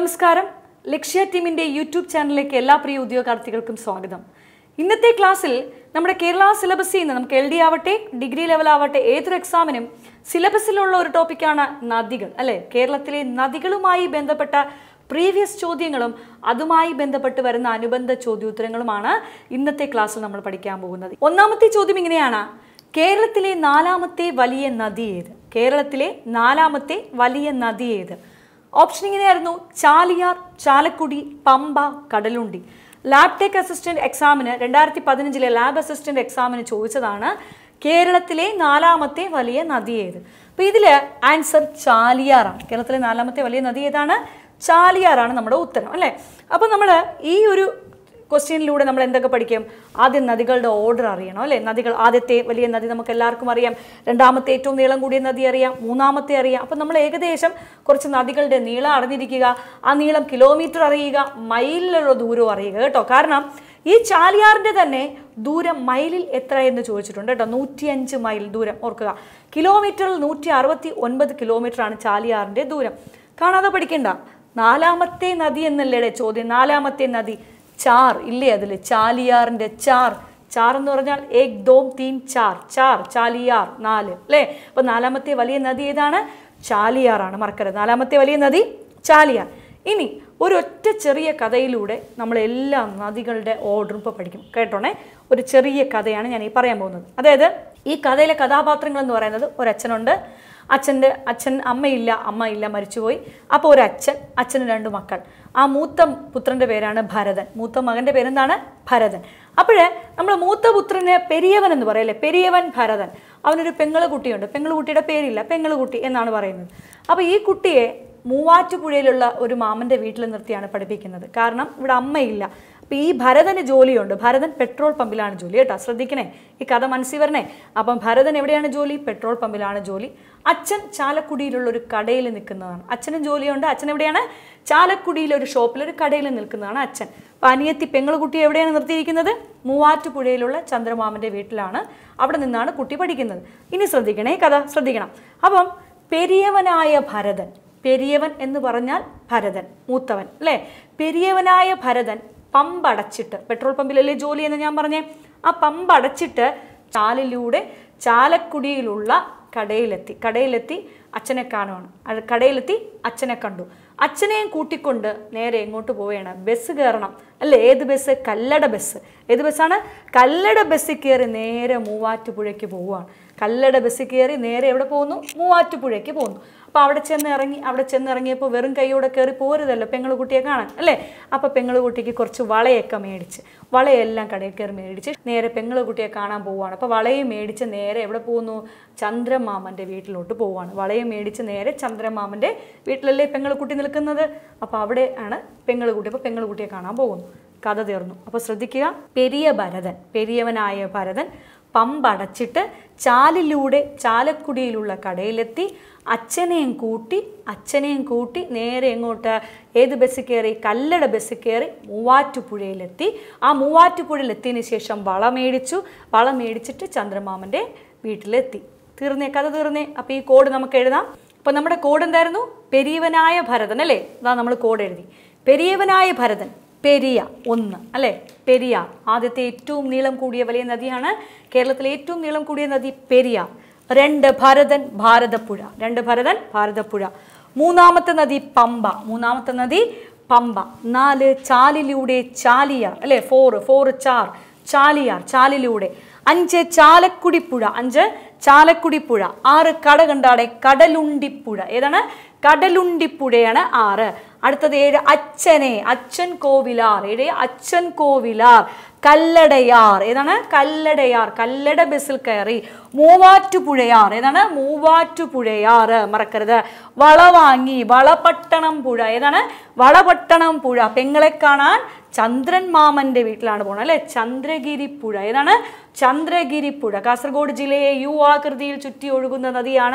നമസ്കാരം ലക്ഷ്യ ടീമിന്റെ യൂട്യൂബ് ചാനലിലേക്ക് എല്ലാ പ്രിയ ഉദ്യോഗാർത്ഥികൾക്കും സ്വാഗതം ഇന്നത്തെ ക്ലാസ്സിൽ നമ്മുടെ കേരള സിലബസിൽ നിന്ന് നമുക്ക് എൽ ഡി ആവട്ടെ ഡിഗ്രി ലെവൽ ആവട്ടെ ഏതൊരു എക്സാമിനും സിലബസിലുള്ള ഒരു ടോപ്പിക്കാണ് നദികൾ അല്ലെ കേരളത്തിലെ നദികളുമായി ബന്ധപ്പെട്ട പ്രീവിയസ് ചോദ്യങ്ങളും അതുമായി ബന്ധപ്പെട്ട് വരുന്ന അനുബന്ധ ചോദ്യോത്തരങ്ങളുമാണ് ഇന്നത്തെ ക്ലാസ്സിൽ നമ്മൾ പഠിക്കാൻ പോകുന്നത് ഒന്നാമത്തെ ചോദ്യം ഇങ്ങനെയാണ് കേരളത്തിലെ നാലാമത്തെ വലിയ നദി ഏത് കേരളത്തിലെ നാലാമത്തെ വലിയ നദി ഏത് ഓപ്ഷൻ ഇങ്ങനെയായിരുന്നു Chaliyar Chalakudy Pamba Kadalundi lab tech assistant എക്സാമിന് രണ്ടായിരത്തി പതിനഞ്ചിലെ ലാബ് അസിസ്റ്റന്റ് എക്സാമിന് ചോദിച്ചതാണ് കേരളത്തിലെ നാലാമത്തെ വലിയ നദി ഏത് അപ്പൊ ഇതില് ആൻസർ ചാലിയാറാണ് കേരളത്തിലെ നാലാമത്തെ വലിയ നദി ഏതാണ് ചാലിയാറാണ് നമ്മുടെ ഉത്തരം അല്ലേ അപ്പൊ നമ്മൾ ഈ ഒരു ക്വസ്റ്റ്യനിലൂടെ നമ്മൾ എന്തൊക്കെ പഠിക്കും ആദ്യം നദികളുടെ ഓർഡർ അറിയണം അല്ലേ നദികൾ ആദ്യത്തെ വലിയ നദി നമുക്ക് എല്ലാവർക്കും അറിയാം രണ്ടാമത്തെ ഏറ്റവും നീളം കൂടിയ നദി അറിയാം മൂന്നാമത്തെ അറിയാം അപ്പം നമ്മൾ ഏകദേശം കുറച്ച് നദികളുടെ നീളം അറിഞ്ഞിരിക്കുക ആ നീളം കിലോമീറ്റർ അറിയുക മൈലിലുള്ള ദൂരം അറിയുക കേട്ടോ കാരണം ഈ ചാലിയാറിൻ്റെ തന്നെ ദൂരം മൈലിൽ എത്ര എന്ന് ചോദിച്ചിട്ടുണ്ട് കേട്ടോ നൂറ്റിയഞ്ച് മൈൽ ദൂരം ഓർക്കുക കിലോമീറ്ററിൽ നൂറ്റി അറുപത്തി ഒൻപത് കിലോമീറ്ററാണ് ചാലിയാറിൻ്റെ ദൂരം കാണാതെ പഠിക്കണ്ട നാലാമത്തെ നദി എന്നല്ലേ ചോദ്യം നാലാമത്തെ നദി ചാർ ഇല്ലേ അതിൽ ചാലിയാറിൻ്റെ ചാർ ചാർ എന്ന് പറഞ്ഞാൽ ഏക് ദോം തീൻ ചാർ ചാർ ചാലിയാർ നാല് അല്ലേ അപ്പോൾ നാലാമത്തെ വലിയ നദി ഏതാണ് ചാലിയാറാണ് മറക്കരുത് നാലാമത്തെ വലിയ നദി ചാലിയാർ ഇനി ഒരൊറ്റ ചെറിയ കഥയിലൂടെ നമ്മൾ എല്ലാ നദികളുടെ ഓർഡറും ഇപ്പോൾ പഠിക്കും കേട്ടോണേ ഒരു ചെറിയ കഥയാണ് ഞാൻ ഈ പറയാൻ പോകുന്നത് അതായത് ഈ കഥയിലെ കഥാപാത്രങ്ങൾ എന്ന് പറയുന്നത് ഒരച്ഛനുണ്ട് അച്ഛൻ്റെ അച്ഛൻ അമ്മയില്ല അമ്മ ഇല്ല മരിച്ചുപോയി അപ്പോൾ ഒരു അച്ഛൻ അച്ഛന് രണ്ട് മക്കൾ ആ മൂത്ത പുത്രൻ്റെ പേരാണ് ഭരതൻ മൂത്ത മകൻ്റെ പേരെന്താണ് ഭരതൻ അപ്പോഴേ നമ്മൾ മൂത്ത പുത്രന് പെരിയവൻ എന്ന് പറയല്ലേ പെരിയവൻ ഭരതൻ അവനൊരു പെങ്ങള് കുട്ടിയുണ്ട് പെങ്ങള് കുട്ടിയുടെ പേരില്ല പെങ്ങള് കുട്ടി എന്നാണ് പറയുന്നത് അപ്പോൾ ഈ കുട്ടിയെ മൂവാറ്റുപുഴയിലുള്ള ഒരു മാമൻ്റെ വീട്ടിൽ നിർത്തിയാണ് പഠിപ്പിക്കുന്നത് കാരണം ഇവിടെ അമ്മയില്ല അപ്പം ഈ ഭരതന് ജോലിയുണ്ട് ഭരതൻ പെട്രോൾ പമ്പിലാണ് ജോലി കേട്ടോ ശ്രദ്ധിക്കണേ ഈ കഥ മനസ്സിൽ വരണേ അപ്പം ഭരതൻ എവിടെയാണ് ജോലി പെട്രോൾ പമ്പിലാണ് ജോലി അച്ഛൻ ചാലക്കുടിയിലുള്ള ഒരു കടയിൽ നിൽക്കുന്നതാണ് അച്ഛനും ജോലിയുണ്ട് അച്ഛൻ എവിടെയാണ് ചാലക്കുടിയിലെ ഒരു ഷോപ്പിൽ ഒരു കടയിൽ നിൽക്കുന്നതാണ് അച്ഛൻ അപ്പം അനിയത്തി പെങ്ങളുകുട്ടി എവിടെയാണ് നിർത്തിയിരിക്കുന്നത് മൂവാറ്റുപുഴയിലുള്ള ചന്ദ്രമാമൻ്റെ വീട്ടിലാണ് അവിടെ നിന്നാണ് കുട്ടി പഠിക്കുന്നത് ഇനി ശ്രദ്ധിക്കണേ ഈ കഥ ശ്രദ്ധിക്കണം അപ്പം പെരിയവനായ ഭരതൻ പെരിയവൻ എന്ന് പറഞ്ഞാൽ ഭരതൻ മൂത്തവൻ അല്ലേ പെരിയവനായ ഭരതൻ പമ്പടച്ചിട്ട് പെട്രോൾ പമ്പിലല്ലേ ജോലി എന്ന് ഞാൻ പറഞ്ഞേ ആ പമ്പടച്ചിട്ട് ചാലിലൂടെ ചാലക്കുടിയിലുള്ള കടയിലെത്തി കടയിലെത്തി അച്ഛനെ കാണുവാണ് അത് കടയിലെത്തി അച്ഛനെ കണ്ടു അച്ഛനെയും കൂട്ടിക്കൊണ്ട് നേരെ എങ്ങോട്ട് പോവുകയാണ് ബസ് കയറണം അല്ലേ ഏത് ബസ് കല്ലട ബസ് ഏത് ബസ്സാണ് കല്ലട ബസ്സിൽ കയറി നേരെ മൂവാറ്റുപുഴയ്ക്ക് പോവുകയാണ് കല്ലട ബസ്സിൽ കയറി നേരെ എവിടെ പോകുന്നു മൂവാറ്റുപുഴയ്ക്ക് പോകുന്നു അപ്പോൾ അവിടെ ചെന്ന് ഇറങ്ങി അവിടെ ചെന്ന് ഇറങ്ങിയപ്പോൾ വെറും കൈയോടെ കയറി പോരുതല്ലോ പെങ്ങളുകുട്ടിയെ കാണാൻ അല്ലേ അപ്പോൾ പെങ്ങളുകുട്ടിക്ക് കുറച്ച് വളയൊക്കെ മേടിച്ച് വളയെല്ലാം കടയിൽ കയറി മേടിച്ച് നേരെ പെങ്ങളുകുട്ടിയെ കാണാൻ പോവുകയാണ് അപ്പോൾ വളയും മേടിച്ച് നേരെ എവിടെ പോകുന്നു ചന്ദ്രമാമൻ്റെ വീട്ടിലോട്ട് പോവുകയാണ് വളയും മേടിച്ച് നേരെ ചന്ദ്രമാമൻ്റെ വീട്ടിലല്ലേ പെങ്ങളുകുട്ടി നിൽക്കുന്നത് അപ്പോൾ അവിടെ ആണ് പെങ്ങളുകുട്ടി അപ്പോൾ പെങ്ങളുകുട്ടിയെ കാണാൻ പോകുന്നു കഥ തീർന്നു അപ്പോൾ ശ്രദ്ധിക്കുക പെരിയ ഭരതൻ പെരിയവനായ ഭരതൻ പമ്പടച്ചിട്ട് ചാലിലൂടെ ചാലക്കുടിയിലുള്ള കടയിലെത്തി അച്ഛനെയും കൂട്ടി അച്ഛനെയും കൂട്ടി നേരെ എങ്ങോട്ട് ഏത് ബസ്സിൽ കയറി കല്ലട ബസ്സിൽ കയറി മൂവാറ്റുപുഴയിലെത്തി ആ മൂവാറ്റുപുഴയിലെത്തിയതിന് ശേഷം വള മേടിച്ചു വള മേടിച്ചിട്ട് ചന്ദ്രമാമൻ്റെ വീട്ടിലെത്തി തീർന്നേ കഥ തീർന്നേ അപ്പോൾ ഈ കോഡ് നമുക്ക് എഴുതാം അപ്പോൾ നമ്മുടെ കോഡ് എന്തായിരുന്നു പെരിയവനായ ഭരതൻ അല്ലേ അതാ നമ്മൾ കോഡ് എഴുതി പെരിയവനായ ഭരതൻ പെരിയ ഒന്ന് അല്ലേ പെരിയാർ ആദ്യത്തെ ഏറ്റവും നീളം കൂടിയ വലിയ നദിയാണ് കേരളത്തിലെ ഏറ്റവും നീളം കൂടിയ നദി പെരിയാർ രണ്ട് ഭരതൻ ഭാരതപ്പുഴ രണ്ട് ഭരതൻ ഭാരതപ്പുഴ മൂന്നാമത്തെ നദി പമ്പ മൂന്നാമത്തെ നദി പമ്പ നാല് ചാലിലൂടെ ചാലിയാർ അല്ലേ ഫോർ ഫോർ ചാർ ചാലിയാർ ചാലിലൂടെ അഞ്ച് ചാലക്കുടിപ്പുഴ അഞ്ച് ചാലക്കുടിപ്പുഴ ആറ് കടകണ്ടാടെ കടലുണ്ടിപ്പുഴ ഏതാണ് കടലുണ്ടിപ്പുഴയാണ് ആറ് അടുത്തത് ഏഴ് അച്ഛനെ അച്ഛൻ കോവിലാർ ഏഴ് അച്ഛൻ കോവിലാർ കല്ലടയാർ ഏതാണ് കല്ലടയാർ കല്ലട ബസ്സിൽ കയറി മൂവാറ്റുപുഴയാർ ഏതാണ് മൂവാറ്റുപുഴയാർ മറക്കരുത് വളവാങ്ങി വളപട്ടണം പുഴ ഏതാണ് വളപട്ടണം പുഴ പെങ്ങളെ കാണാൻ ചന്ദ്രൻ മാമന്റെ വീട്ടിലാണ് പോകണം അല്ലെ ചന്ദ്രഗിരി പുഴ ഏതാണ് ചന്ദ്രഗിരി പുഴ കാസർഗോഡ് ജില്ലയെ യു ആകൃതിയിൽ ചുറ്റി ഒഴുകുന്ന നദിയാണ്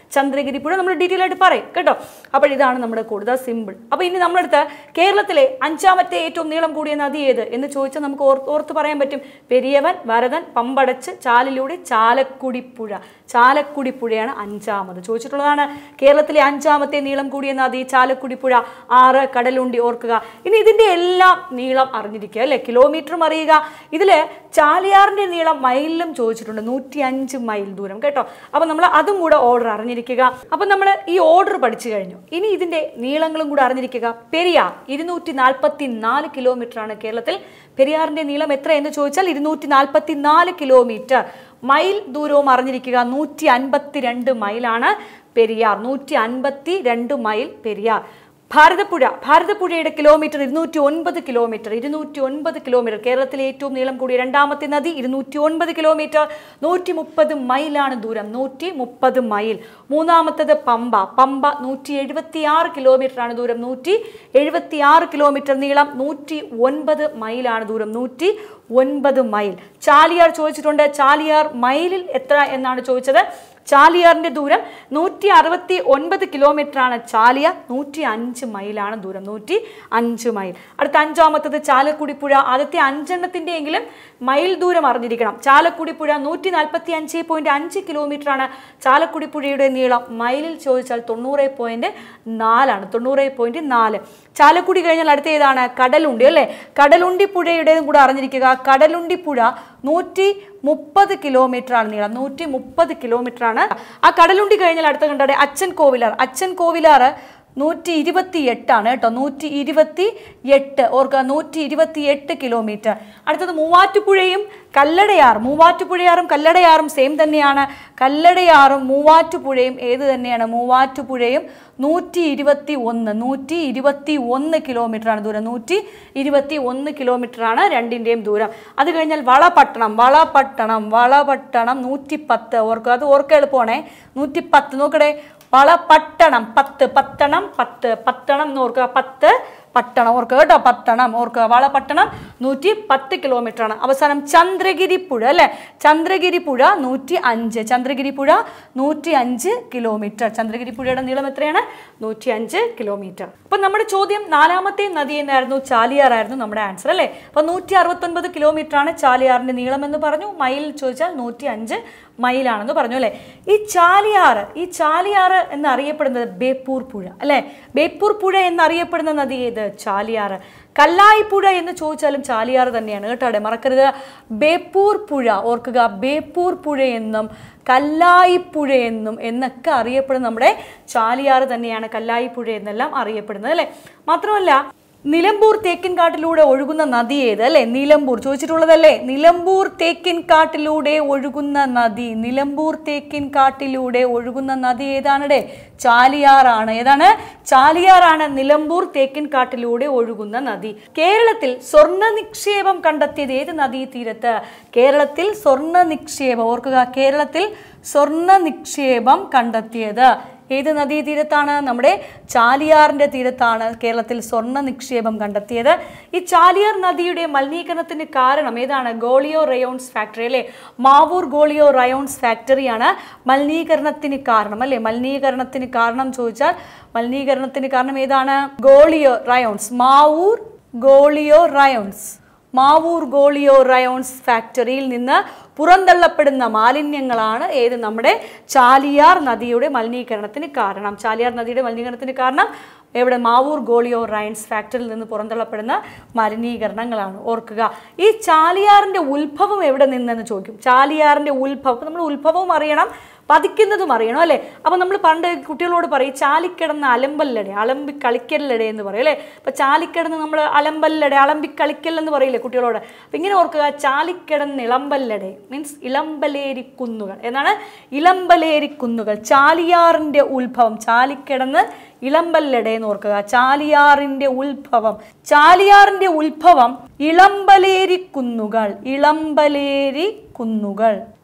ചന്ദ്രഗിരി പുഴ നമ്മൾ ഡീറ്റെയിൽ ആയിട്ട് പറയും കേട്ടോ അപ്പോൾ ഇതാണ് നമ്മുടെ കൂടുതൽ സിമ്പിൾ അപ്പോൾ ഇനി നമ്മളടുത്ത് കേരളത്തിലെ അഞ്ചാമത്തെ ഏറ്റവും നീളം കൂടിയ നദി ഏത് എന്ന് ചോദിച്ചാൽ നമുക്ക് ഓർ- ഓർത്ത് പറയാൻ പറ്റും പെരിയവൻ വരദൻ പമ്പടച്ച് ചാലിലൂടെ ചാലക്കുടി പുഴ ചാലക്കുടി പുഴയാണ് അഞ്ചാമത് ചോദിച്ചിട്ടുള്ളതാണ് കേരളത്തിലെ അഞ്ചാമത്തെ നീളം കൂടിയ നദി ചാലക്കുടി പുഴ ആറ് കടലുണ്ടി ഓർക്കുക ഇനി ഇതിന്റെ എല്ലാം നീളം അറിഞ്ഞിരിക്കുക അല്ലെ കിലോമീറ്ററും അറിയുക ഇതിൽ ചാലിയാറിന്റെ നീളം മൈലിലും ചോദിച്ചിട്ടുണ്ട് നൂറ്റി അഞ്ച് മൈൽ ദൂരം കേട്ടോ അപ്പൊ നമ്മൾ അതും കൂടെ ഓർഡർ അറിഞ്ഞിരിക്കുക അപ്പൊ നമ്മൾ ഈ ഓർഡർ പഠിച്ചു കഴിഞ്ഞു ഇനി ഇതിന്റെ നീളങ്ങളും കൂടെ അറിഞ്ഞിരിക്കുക പെരിയാർ ഇരുന്നൂറ്റി നാൽപ്പത്തി നാല് കിലോമീറ്റർ ആണ് കേരളത്തിൽ പെരിയാറിന്റെ നീളം എത്ര എന്ന് ചോദിച്ചാൽ ഇരുന്നൂറ്റി നാൽപ്പത്തി നാല് കിലോമീറ്റർ മൈൽ ദൂരവും അറിഞ്ഞിരിക്കുക നൂറ്റി അൻപത്തി രണ്ട് മൈലാണ് പെരിയാർ നൂറ്റി അൻപത്തി രണ്ട് മൈൽ പെരിയാർ ഭാരതപ്പുഴ ഭാരതപ്പുഴയുടെ കിലോമീറ്റർ ഇരുന്നൂറ്റി ഒൻപത് കിലോമീറ്റർ ഇരുന്നൂറ്റി ഒൻപത് കിലോമീറ്റർ കേരളത്തിലെ ഏറ്റവും നീളം കൂടിയ രണ്ടാമത്തെ നദി ഇരുന്നൂറ്റി ഒൻപത് കിലോമീറ്റർ നൂറ്റി മുപ്പത് മൈലാണ് ദൂരം നൂറ്റി മുപ്പത് മൈൽ മൂന്നാമത്തത് പമ്പ പമ്പ നൂറ്റി എഴുപത്തി ആറ് കിലോമീറ്റർ ആണ് ദൂരം നൂറ്റി എഴുപത്തി ആറ് കിലോമീറ്റർ നീളം നൂറ്റി ഒൻപത് മൈലാണ് ദൂരം നൂറ്റി ഒൻപത് മൈൽ ചാലിയാർ ചോദിച്ചിട്ടുണ്ട് ചാലിയാർ മൈലിൽ എത്ര എന്നാണ് ചോദിച്ചത് ചാലിയാറിന്റെ ദൂരം നൂറ്റി അറുപത്തി ഒൻപത് കിലോമീറ്റർ ആണ് ചാലിയാർ നൂറ്റി അഞ്ച് മൈലാണ് ദൂരം നൂറ്റി അഞ്ച് മൈൽ അടുത്ത അഞ്ചാമത്തത് ചാലക്കുടി പുഴ ആദ്യത്തെ അഞ്ചെണ്ണത്തിന്റെ എങ്കിലും മൈൽ ദൂരം അറിഞ്ഞിരിക്കണം ചാലക്കുടി പുഴ നൂറ്റി നാൽപ്പത്തി അഞ്ച് പോയിന്റ് അഞ്ച് കിലോമീറ്റർ ആണ് ചാലക്കുടി പുഴയുടെ നീളം മൈലിൽ ചോദിച്ചാൽ തൊണ്ണൂറ് പോയിന്റ് നാലാണ് തൊണ്ണൂറ് പോയിന്റ് നാല് ചാലക്കുടി കഴിഞ്ഞാൽ അടുത്ത ഏതാണ് കടലുണ്ടി അല്ലേ കടലുണ്ടി പുഴയുടേതും കൂടെ അറിഞ്ഞിരിക്കുക കടലുണ്ടി പുഴ നൂറ്റി മുപ്പത് കിലോമീറ്റർ ആണ് നീളം നൂറ്റി മുപ്പത് കിലോമീറ്റർ ആണ് ആ കടലുണ്ടി കഴിഞ്ഞാൽ അടുത്ത കണ്ടടെ അച്ഛൻ കോവിലാർ അച്ഛൻ കോവിലാർ നൂറ്റി ഇരുപത്തി എട്ടാണ് കേട്ടോ നൂറ്റി ഇരുപത്തി എട്ട് ഓർക്കുക നൂറ്റി ഇരുപത്തി എട്ട് കിലോമീറ്റർ അടുത്തത് മൂവാറ്റുപുഴയും കല്ലടയാർ മൂവാറ്റുപുഴയാറും കല്ലടയാറും സെയിം തന്നെയാണ് കല്ലടയാറും മൂവാറ്റുപുഴയും ഏത് തന്നെയാണ് മൂവാറ്റുപുഴയും നൂറ്റി ഇരുപത്തി ഒന്ന് നൂറ്റി ഇരുപത്തി ഒന്ന് കിലോമീറ്റർ ആണ് ദൂരം നൂറ്റി ഇരുപത്തി ഒന്ന് കിലോമീറ്റർ ആണ് രണ്ടിൻ്റെയും ദൂരം അത് കഴിഞ്ഞാൽ വളപട്ടണം വളപട്ടണം വളപട്ടണം നൂറ്റി പത്ത് ഓർക്കുക അത് ഓർക്കുക എളുപ്പമാണേ നൂറ്റി പത്ത് നോക്കടേ വളപട്ടണം പത്ത് പത്തണം പത്ത് പത്തണം എന്ന് ഓർക്കുക പത്ത് പട്ടണം ഓർക്കുക കേട്ടോ പട്ടണം ഓർക്കുക വളപട്ടണം നൂറ്റി പത്ത് കിലോമീറ്റർ ആണ് അവസാനം ചന്ദ്രഗിരി പുഴ അല്ലെ ചന്ദ്രഗിരി പുഴ നൂറ്റി അഞ്ച് ചന്ദ്രഗിരി പുഴ നൂറ്റി അഞ്ച് കിലോമീറ്റർ ചന്ദ്രഗിരി പുഴയുടെ നീളം എത്രയാണ് നൂറ്റി അഞ്ച് കിലോമീറ്റർ അപ്പൊ നമ്മുടെ ചോദ്യം നാലാമത്തെ നദി എന്നായിരുന്നു ചാലിയാർ ആയിരുന്നു നമ്മുടെ ആൻസർ അല്ലേ അപ്പൊ നൂറ്റി അറുപത്തൊൻപത് കിലോമീറ്റർ ആണ് ചാലിയാറിന്റെ നീളം എന്ന് പറഞ്ഞു മൈൽ ചോദിച്ചാൽ നൂറ്റി അഞ്ച് മൈലാണെന്ന് പറഞ്ഞു അല്ലേ ഈ ചാലിയാറ് ഈ ചാലിയാറ് എന്നറിയപ്പെടുന്നത് ബേപ്പൂർ പുഴ അല്ലേ ബേപ്പൂർ പുഴ എന്നറിയപ്പെടുന്ന നദി ഏത് ചാലിയാറ് കല്ലായി പുഴ എന്ന് ചോദിച്ചാലും ചാലിയാറ് തന്നെയാണ് കേട്ടോ മറക്കരുത് ബേപ്പൂർ പുഴ ഓർക്കുക ബേപ്പൂർ പുഴ എന്നും കല്ലായി പുഴ എന്നും എന്നൊക്കെ അറിയപ്പെടുന്ന നമ്മുടെ ചാലിയാറ് തന്നെയാണ് കല്ലായി പുഴ എന്നെല്ലാം അറിയപ്പെടുന്നത് അല്ലേ മാത്രമല്ല നിലമ്പൂർ തേക്കിൻകാട്ടിലൂടെ ഒഴുകുന്ന നദി ഏത് അല്ലെ നിലമ്പൂർ ചോദിച്ചിട്ടുള്ളതല്ലേ നിലമ്പൂർ തേക്കിൻകാട്ടിലൂടെ ഒഴുകുന്ന നദി നിലമ്പൂർ തേക്കിൻകാട്ടിലൂടെ ഒഴുകുന്ന നദി ഏതാണടെ ചാലിയാറാണ് ഏതാണ് ചാലിയാറാണ് നിലമ്പൂർ തേക്കിൻകാട്ടിലൂടെ ഒഴുകുന്ന നദി കേരളത്തിൽ സ്വർണ്ണ നിക്ഷേപം കണ്ടെത്തിയത് ഏത് നദീ തീരത്ത് കേരളത്തിൽ സ്വർണ്ണ നിക്ഷേപം ഓർക്കുക കേരളത്തിൽ സ്വർണ്ണ നിക്ഷേപം കണ്ടെത്തിയത് ഏത് നദീതീരത്താണ് നമ്മുടെ ചാലിയാറിന്റെ തീരത്താണ് കേരളത്തിൽ സ്വർണ്ണ നിക്ഷേപം കണ്ടെത്തിയത് ഈ ചാലിയാർ നദിയുടെ മലിനീകരണത്തിന് കാരണം ഏതാണ് ഗോളിയോ റയോൺസ് ഫാക്ടറി അല്ലേ മാവൂർ ഗോളിയോ റയോൺസ് ഫാക്ടറിയാണ് മലിനീകരണത്തിന് കാരണം അല്ലേ മലിനീകരണത്തിന് കാരണം ചോദിച്ചാൽ മലിനീകരണത്തിന് കാരണം ഏതാണ് ഗോളിയോ റയോൺസ് മാവൂർ ഗോളിയോ റയോൺസ് മാവൂർ ഗോളിയോ റയോൺസ് ഫാക്ടറിയിൽ നിന്ന് പുറന്തള്ളപ്പെടുന്ന മാലിന്യങ്ങളാണ് ഏത് നമ്മുടെ ചാലിയാർ നദിയുടെ മലിനീകരണത്തിന് കാരണം ചാലിയാർ നദിയുടെ മലിനീകരണത്തിന് കാരണം എവിടെ മാവൂർ ഗോളിയോ റയൻസ് ഫാക്ടറിയിൽ നിന്ന് പുറന്തള്ളപ്പെടുന്ന മലിനീകരണങ്ങളാണ് ഓർക്കുക ഈ ചാലിയാറിൻ്റെ ഉത്ഭവം എവിടെ നിന്നെന്ന് ചോദിക്കും ചാലിയാറിൻ്റെ ഉത്ഭവം നമ്മൾ ഉത്ഭവവും അറിയണം പതിക്കുന്നതും അറിയണം അല്ലേ അപ്പം നമ്മൾ പണ്ട് കുട്ടികളോട് പറയും ചാലിക്കിടന്ന് അലമ്പല്ലടെ അലമ്പി കളിക്കല്ലടെ എന്ന് പറയും അല്ലേ അപ്പം ചാലിക്കിടന്ന് നമ്മൾ അലമ്പല്ലടെ അലമ്പി കളിക്കൽ എന്ന് പറയില്ലേ കുട്ടികളോട് അപ്പം ഇങ്ങനെ ഓർക്കുക ചാലിക്കിടന്ന് ഇളമ്പല്ലടെ മീൻസ് ഇളമ്പലേരി കുന്നുകൾ എന്നാണ് ഇളമ്പലേരി കുന്നുകൾ ചാലിയാറിൻ്റെ ഉത്ഭവം ചാലിക്കിടന്ന് ഇളമ്പല്ലടെ എന്ന് ഓർക്കുക ചാലിയാറിന്റെ ഉത്ഭവം ചാലിയാറിന്റെ ഉത്ഭവം ഇളമ്പലേരി കുന്നുകൾ ഇളമ്പലേരി കുന്നുകൾ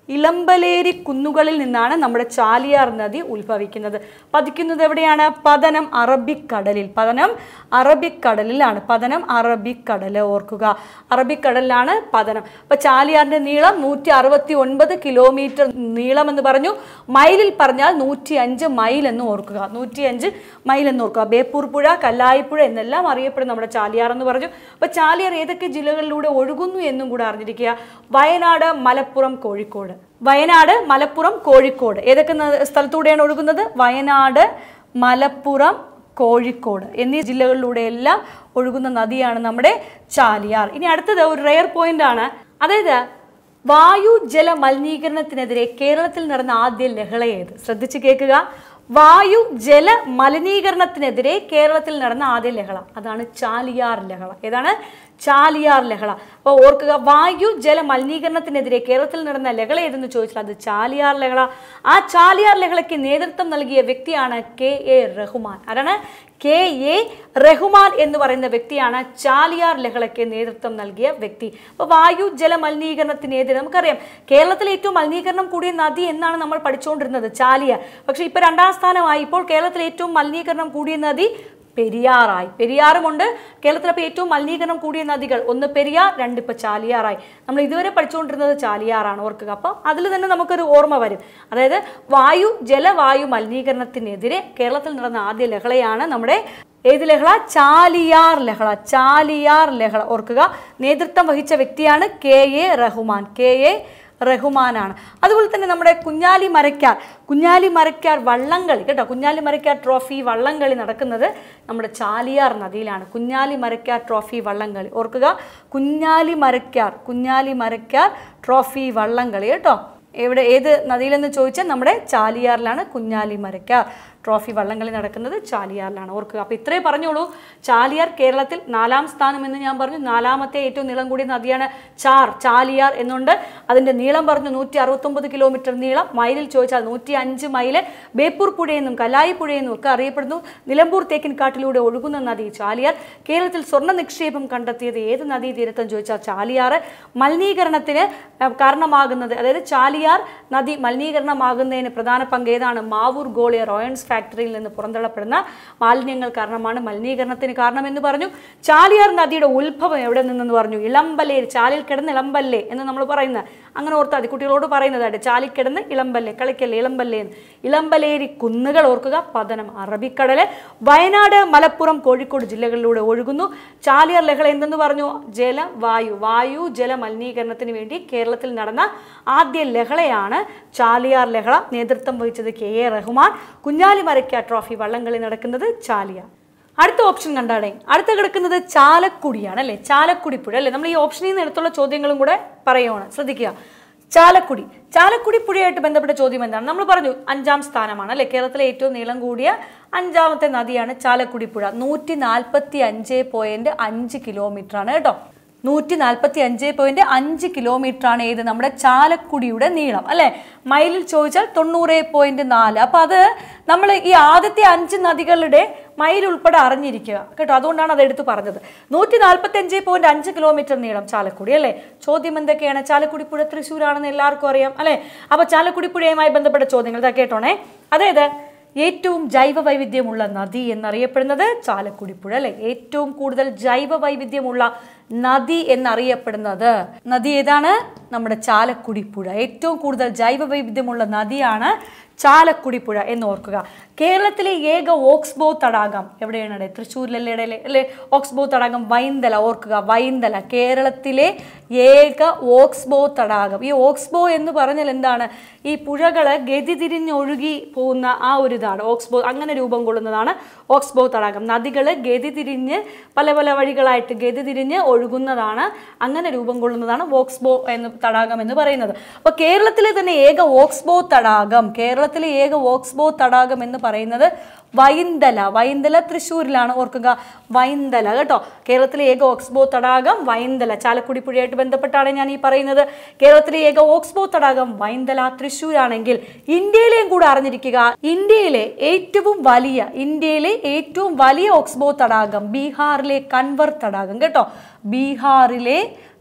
ഇളമ്പലേരി കുന്നുകളിൽ നിന്നാണ് നമ്മുടെ ചാലിയാർ നദി ഉത്ഭവിക്കുന്നത് പതിക്കുന്നത് എവിടെയാണ് പതനം അറബിക്കടലിൽ പതനം അറബിക്കടലിലാണ് പതനം അറബിക്കടൽ ഓർക്കുക അറബിക്കടലിലാണ് പതനം അപ്പൊ ചാലിയാറിന്റെ നീളം നൂറ്റി അറുപത്തി ഒൻപത് കിലോമീറ്റർ നീളം എന്ന് പറഞ്ഞു മൈലിൽ പറഞ്ഞാൽ നൂറ്റി അഞ്ച് മൈൽ എന്ന് ഓർക്കുക നൂറ്റി അഞ്ച് മൈൽ എന്ന് ഓർക്കുക ബേപ്പൂർ പുഴ കല്ലായിപ്പുഴ എന്നെല്ലാം അറിയപ്പെടും നമ്മുടെ ചാലിയാർ എന്ന് പറഞ്ഞു അപ്പൊ ചാലിയാർ ഏതൊക്കെ ജില്ലകളിലൂടെ ഒഴുകുന്നു എന്നും കൂടെ അറിഞ്ഞിരിക്കുക വയനാട് മലപ്പുറം കോഴിക്കോട് വയനാട് മലപ്പുറം കോഴിക്കോട് ഏതൊക്കെ ന- സ്ഥലത്തൂടെയാണ് ഒഴുകുന്നത് വയനാട് മലപ്പുറം കോഴിക്കോട് എന്നീ ജില്ലകളിലൂടെയെല്ലാം ഒഴുകുന്ന നദിയാണ് നമ്മുടെ ചാലിയാർ ഇനി അടുത്തത് ഒരു റെയർ പോയിന്റ് ആണ് അതായത് വായു ജല മലിനീകരണത്തിനെതിരെ കേരളത്തിൽ നടന്ന ആദ്യ ലഹള ഏത് ശ്രദ്ധിച്ച് കേൾക്കുക വായു ജല മലിനീകരണത്തിനെതിരെ കേരളത്തിൽ നടന്ന ആദ്യ ലഹള അതാണ് ചാലിയാർ ലഹള ഏതാണ് ചാലിയാർ ലഹള അപ്പോൾ ഓർക്കുക വായു ജല മലിനീകരണത്തിനെതിരെ കേരളത്തിൽ നടന്ന ലഹള ഏതെന്ന് ചോദിച്ചാൽ അത് ചാലിയാർ ലഹള ആ ചാലിയാർ ലഹളയ്ക്ക് നേതൃത്വം നൽകിയ വ്യക്തിയാണ് കെ എ റഹ്മാൻ ആരാണ് കെ എ റഹ്മാൻ എന്ന് പറയുന്ന വ്യക്തിയാണ് ചാലിയാർ ലഹളയ്ക്ക് നേതൃത്വം നൽകിയ വ്യക്തി അപ്പോൾ വായു ജല മലിനീകരണത്തിനെതിരെ നമുക്കറിയാം കേരളത്തിലെ ഏറ്റവും മലിനീകരണം കൂടിയ നദി എന്നാണ് നമ്മൾ പഠിച്ചുകൊണ്ടിരുന്നത് ചാലിയാർ പക്ഷേ ഇപ്പോൾ രണ്ടാം സ്ഥാനമായി ഇപ്പോൾ കേരളത്തിലെ ഏറ്റവും മലിനീകരണം കൂടിയ നദി പെരിയാറായി പെരിയാറുമുണ്ട് കേരളത്തിലെ ഏറ്റവും മലിനീകരണം കൂടിയ നദികൾ ഒന്ന് പെരിയാർ രണ്ട് ഇപ്പോൾ ചാലിയാറായി നമ്മൾ ഇതുവരെ പഠിച്ചുകൊണ്ടിരുന്നത് ചാലിയാറാണ് ഓർക്കുക അപ്പോൾ അതിൽ തന്നെ നമുക്കൊരു ഓർമ്മ വരും അതായത് വായു ജലവായു മലിനീകരണത്തിനെതിരെ കേരളത്തിൽ നടന്ന ആദ്യ ലഹളയാണ് നമ്മുടെ ഏത് ലഹള ചാലിയാർ ലഹള ചാലിയാർ ലഹള ഓർക്കുക നേതൃത്വം വഹിച്ച വ്യക്തിയാണ് K A Rahman K A റഹ്മാനാണ് അതുപോലെ തന്നെ നമ്മുടെ കുഞ്ഞാലി മരക്കാർ കുഞ്ഞാലി മരക്കാർ വള്ളംകളി കേട്ടോ കുഞ്ഞാലി മരക്കാർ ട്രോഫി വള്ളംകളി നടക്കുന്നത് നമ്മുടെ ചാലിയാർ നദിയിലാണ് കുഞ്ഞാലി മരക്കാർ ട്രോഫി വള്ളംകളി ഓർക്കുക കുഞ്ഞാലി മരക്കാർ കുഞ്ഞാലി മരക്കാർ ട്രോഫി വള്ളംകളി കേട്ടോ എവിടെ ഏത് നദിയിലെന്ന് ചോദിച്ചാൽ നമ്മുടെ ചാലിയാറിലാണ് കുഞ്ഞാലി മരക്കാർ ട്രോഫി വള്ളംകളി നടക്കുന്നത് ചാലിയാറിലാണ് ഓർക്കുക അപ്പോൾ ഇത്രേ പറഞ്ഞോളൂ ചാലിയാർ കേരളത്തിൽ നാലാം സ്ഥാനം എന്ന് ഞാൻ പറഞ്ഞു നാലാമത്തെ ഏറ്റവും നീളം കൂടിയ നദിയാണ് ചാർ ചാലിയാർ എന്നുണ്ട് അതിൻ്റെ നീളം പറഞ്ഞു നൂറ്റി അറുപത്തൊമ്പത് കിലോമീറ്റർ നീളം മൈലിൽ ചോദിച്ചാൽ നൂറ്റി അഞ്ച് മൈല് ബേപ്പൂർ പുഴയെന്നും കലായി പുഴയെന്നും ഒക്കെ അറിയപ്പെടുന്നു നിലമ്പൂർ തേക്കിൻകാട്ടിലൂടെ ഒഴുകുന്ന നദി ചാലിയാർ കേരളത്തിൽ സ്വർണ്ണ നിക്ഷേപം കണ്ടെത്തിയത് ഏത് നദീ തീരത്തെന്ന് ചോദിച്ചാൽ ചാലിയാർ മലിനീകരണത്തിന് അഹ്, കാരണമാകുന്നത് അതായത് ചാലിയാർ നദി മലിനീകരണമാകുന്നതിന് പ്രധാന പങ്ക് ഏതാണ് മാവൂർ ഗോളിയ റോയൻസ് ഫാക്ടറിയിൽ നിന്ന് പുറന്തള്ളപ്പെടുന്ന മാലിന്യങ്ങൾ കാരണമാണ് മലിനീകരണത്തിന് കാരണമെന്ന് പറഞ്ഞു ചാലിയാർ നദിയുടെ ഉത്ഭവം എവിടെ നിന്നെന്ന് പറഞ്ഞു ഇളമ്പല്ലേരി ചാലിൽ കിടന്ന് ഇളമ്പല്ലേ എന്ന് നമ്മൾ പറയുന്നത് അങ്ങനെ ഓർത്താൽ മതി കുട്ടികളോട് പറയുന്നതായിട്ട് ചാലിൽ കിടന്ന് ഇളമ്പല്ലേ കളിക്കല്ലേ ഇളമ്പല്ലേ എന്ന് ഇളമ്പലേരി കുന്നുകൾ ഓർക്കുക പതനം അറബിക്കടല് വയനാട് മലപ്പുറം കോഴിക്കോട് ജില്ലകളിലൂടെ ഒഴുകുന്നു ചാലിയാർ ലഹള എന്തെന്ന് പറഞ്ഞു ജല വായു വായു ജല മലിനീകരണത്തിന് വേണ്ടി കേരളത്തിൽ നടന്ന ആദ്യ ലഹളയാണ് ചാലിയാർ ലഹള നേതൃത്വം വഹിച്ചത് K A Rahman Kunjali Marakkar trophy വള്ളംകളി നടക്കുന്നത് ചാലിയാർ അടുത്ത ഓപ്ഷൻ കണ്ടാടേ അടുത്ത കിടക്കുന്നത് ചാലക്കുടിയാണ് അല്ലേ ചാലക്കുടി പുഴ അല്ലേ നമ്മൾ ഈ ഓപ്ഷനിൽ നിന്ന് എടുത്തുള്ള ചോദ്യങ്ങളും കൂടെ പറയുവാണ് ശ്രദ്ധിക്കുക ചാലക്കുടി ചാലക്കുടി പുഴയായിട്ട് ബന്ധപ്പെട്ട ചോദ്യം എന്താണ് നമ്മൾ പറഞ്ഞു അഞ്ചാം സ്ഥാനമാണ് അല്ലേ കേരളത്തിലെ ഏറ്റവും നീളം കൂടിയ അഞ്ചാമത്തെ നദിയാണ് ചാലക്കുടി പുഴ നൂറ്റി നാൽപ്പത്തി അഞ്ച് പോയിന്റ് അഞ്ച് കിലോമീറ്റർ ആണ് കേട്ടോ നൂറ്റി നാൽപ്പത്തി അഞ്ച് പോയിന്റ് അഞ്ച് കിലോമീറ്റർ ആണ് ഏത് നമ്മുടെ ചാലക്കുടിയുടെ നീളം അല്ലെ മൈലിൽ ചോദിച്ചാൽ തൊണ്ണൂറ് പോയിന്റ് നാല് അപ്പൊ അത് നമ്മൾ ഈ ആദ്യത്തെ അഞ്ച് നദികളുടെ മൈൽ ഉൾപ്പെടെ അറിഞ്ഞിരിക്കുക കേട്ടോ അതുകൊണ്ടാണ് അത് എടുത്തു പറഞ്ഞത് നൂറ്റി നാൽപ്പത്തി അഞ്ച് പോയിന്റ് അഞ്ച് കിലോമീറ്റർ നീളം ചാലക്കുടി അല്ലേ ചോദ്യം എന്തൊക്കെയാണ് ചാലക്കുടി പുഴ തൃശ്ശൂരാണെന്ന് എല്ലാവർക്കും അറിയാം അല്ലെ അപ്പൊ ചാലക്കുടി പുഴയുമായി ബന്ധപ്പെട്ട ചോദ്യങ്ങൾ ഇതാ കേട്ടോണേ അതായത് ഏറ്റവും ജൈവ വൈവിധ്യമുള്ള നദി എന്നറിയപ്പെടുന്നത് ചാലക്കുടി പുഴ അല്ലെ ഏറ്റവും കൂടുതൽ ജൈവ വൈവിധ്യമുള്ള നദി എന്നറിയപ്പെടുന്നത് നദി ഏതാണ് നമ്മുടെ ചാലക്കുടി പുഴ ഏറ്റവും കൂടുതൽ ജൈവ വൈവിധ്യമുള്ള നദിയാണ് ചാലക്കുടി പുഴ എന്ന് ഓർക്കുക കേരളത്തിലെ ഏക ഓക്സ്ബോ തടാകം എവിടെയാണ് തൃശ്ശൂരിലല്ലേ ഇടയിലെ അല്ലേ ഓക്സ്ബോ തടാകം വൈന്തല ഓർക്കുക വൈന്തല കേരളത്തിലെ ഏക ഓക്സ്ബോ തടാകം ഈ ഓക്സ്ബോ എന്ന് പറഞ്ഞാൽ എന്താണ് ഈ പുഴകൾ ഗതി തിരിഞ്ഞൊഴുകി പോകുന്ന ആ ഒരു ഇതാണ് ഓക്സ്ബോ അങ്ങനെ രൂപം കൊള്ളുന്നതാണ് ഓക്സ്ബോ തടാകം നദികൾ ഗതി തിരിഞ്ഞ് പല പല വഴികളായിട്ട് ഗതി തിരിഞ്ഞ് ഒഴുകുന്നതാണ് അങ്ങനെ രൂപം കൊള്ളുന്നതാണ് ഓക്സ്ബോ എന്ന് തടാകം എന്ന് പറയുന്നത് അപ്പോൾ കേരളത്തിലെ തന്നെ ഏക ഓക്സ്ബോ തടാകം കേരളത്തിലെ ഏക ഓക്സ്ബോ തടാകം എന്ന് പറയുന്നത് വൈന്തല വൈന്തല തൃശ്ശൂരിലാണ് ഓർക്കുക വൈന്തല കേട്ടോ കേരളത്തിലെ ഏക ഓക്സ്ബോ തടാകം വൈന്തല ചാലക്കുടി പുഴയായിട്ട് ബന്ധപ്പെട്ടാണ് ഞാൻ ഈ പറയുന്നത് കേരളത്തിലെ ഏക ഓക്സ്ബോ തടാകം വൈന്തല തൃശ്ശൂരാണെങ്കിൽ ഇന്ത്യയിലെയും കൂടെ അറിഞ്ഞിരിക്കുക ഇന്ത്യയിലെ ഏറ്റവും വലിയ ഇന്ത്യയിലെ ഏറ്റവും വലിയ ഓക്സ്ബോ തടാകം ബീഹാറിലെ കൻവർ തടാകം കേട്ടോ ബീഹാറിലെ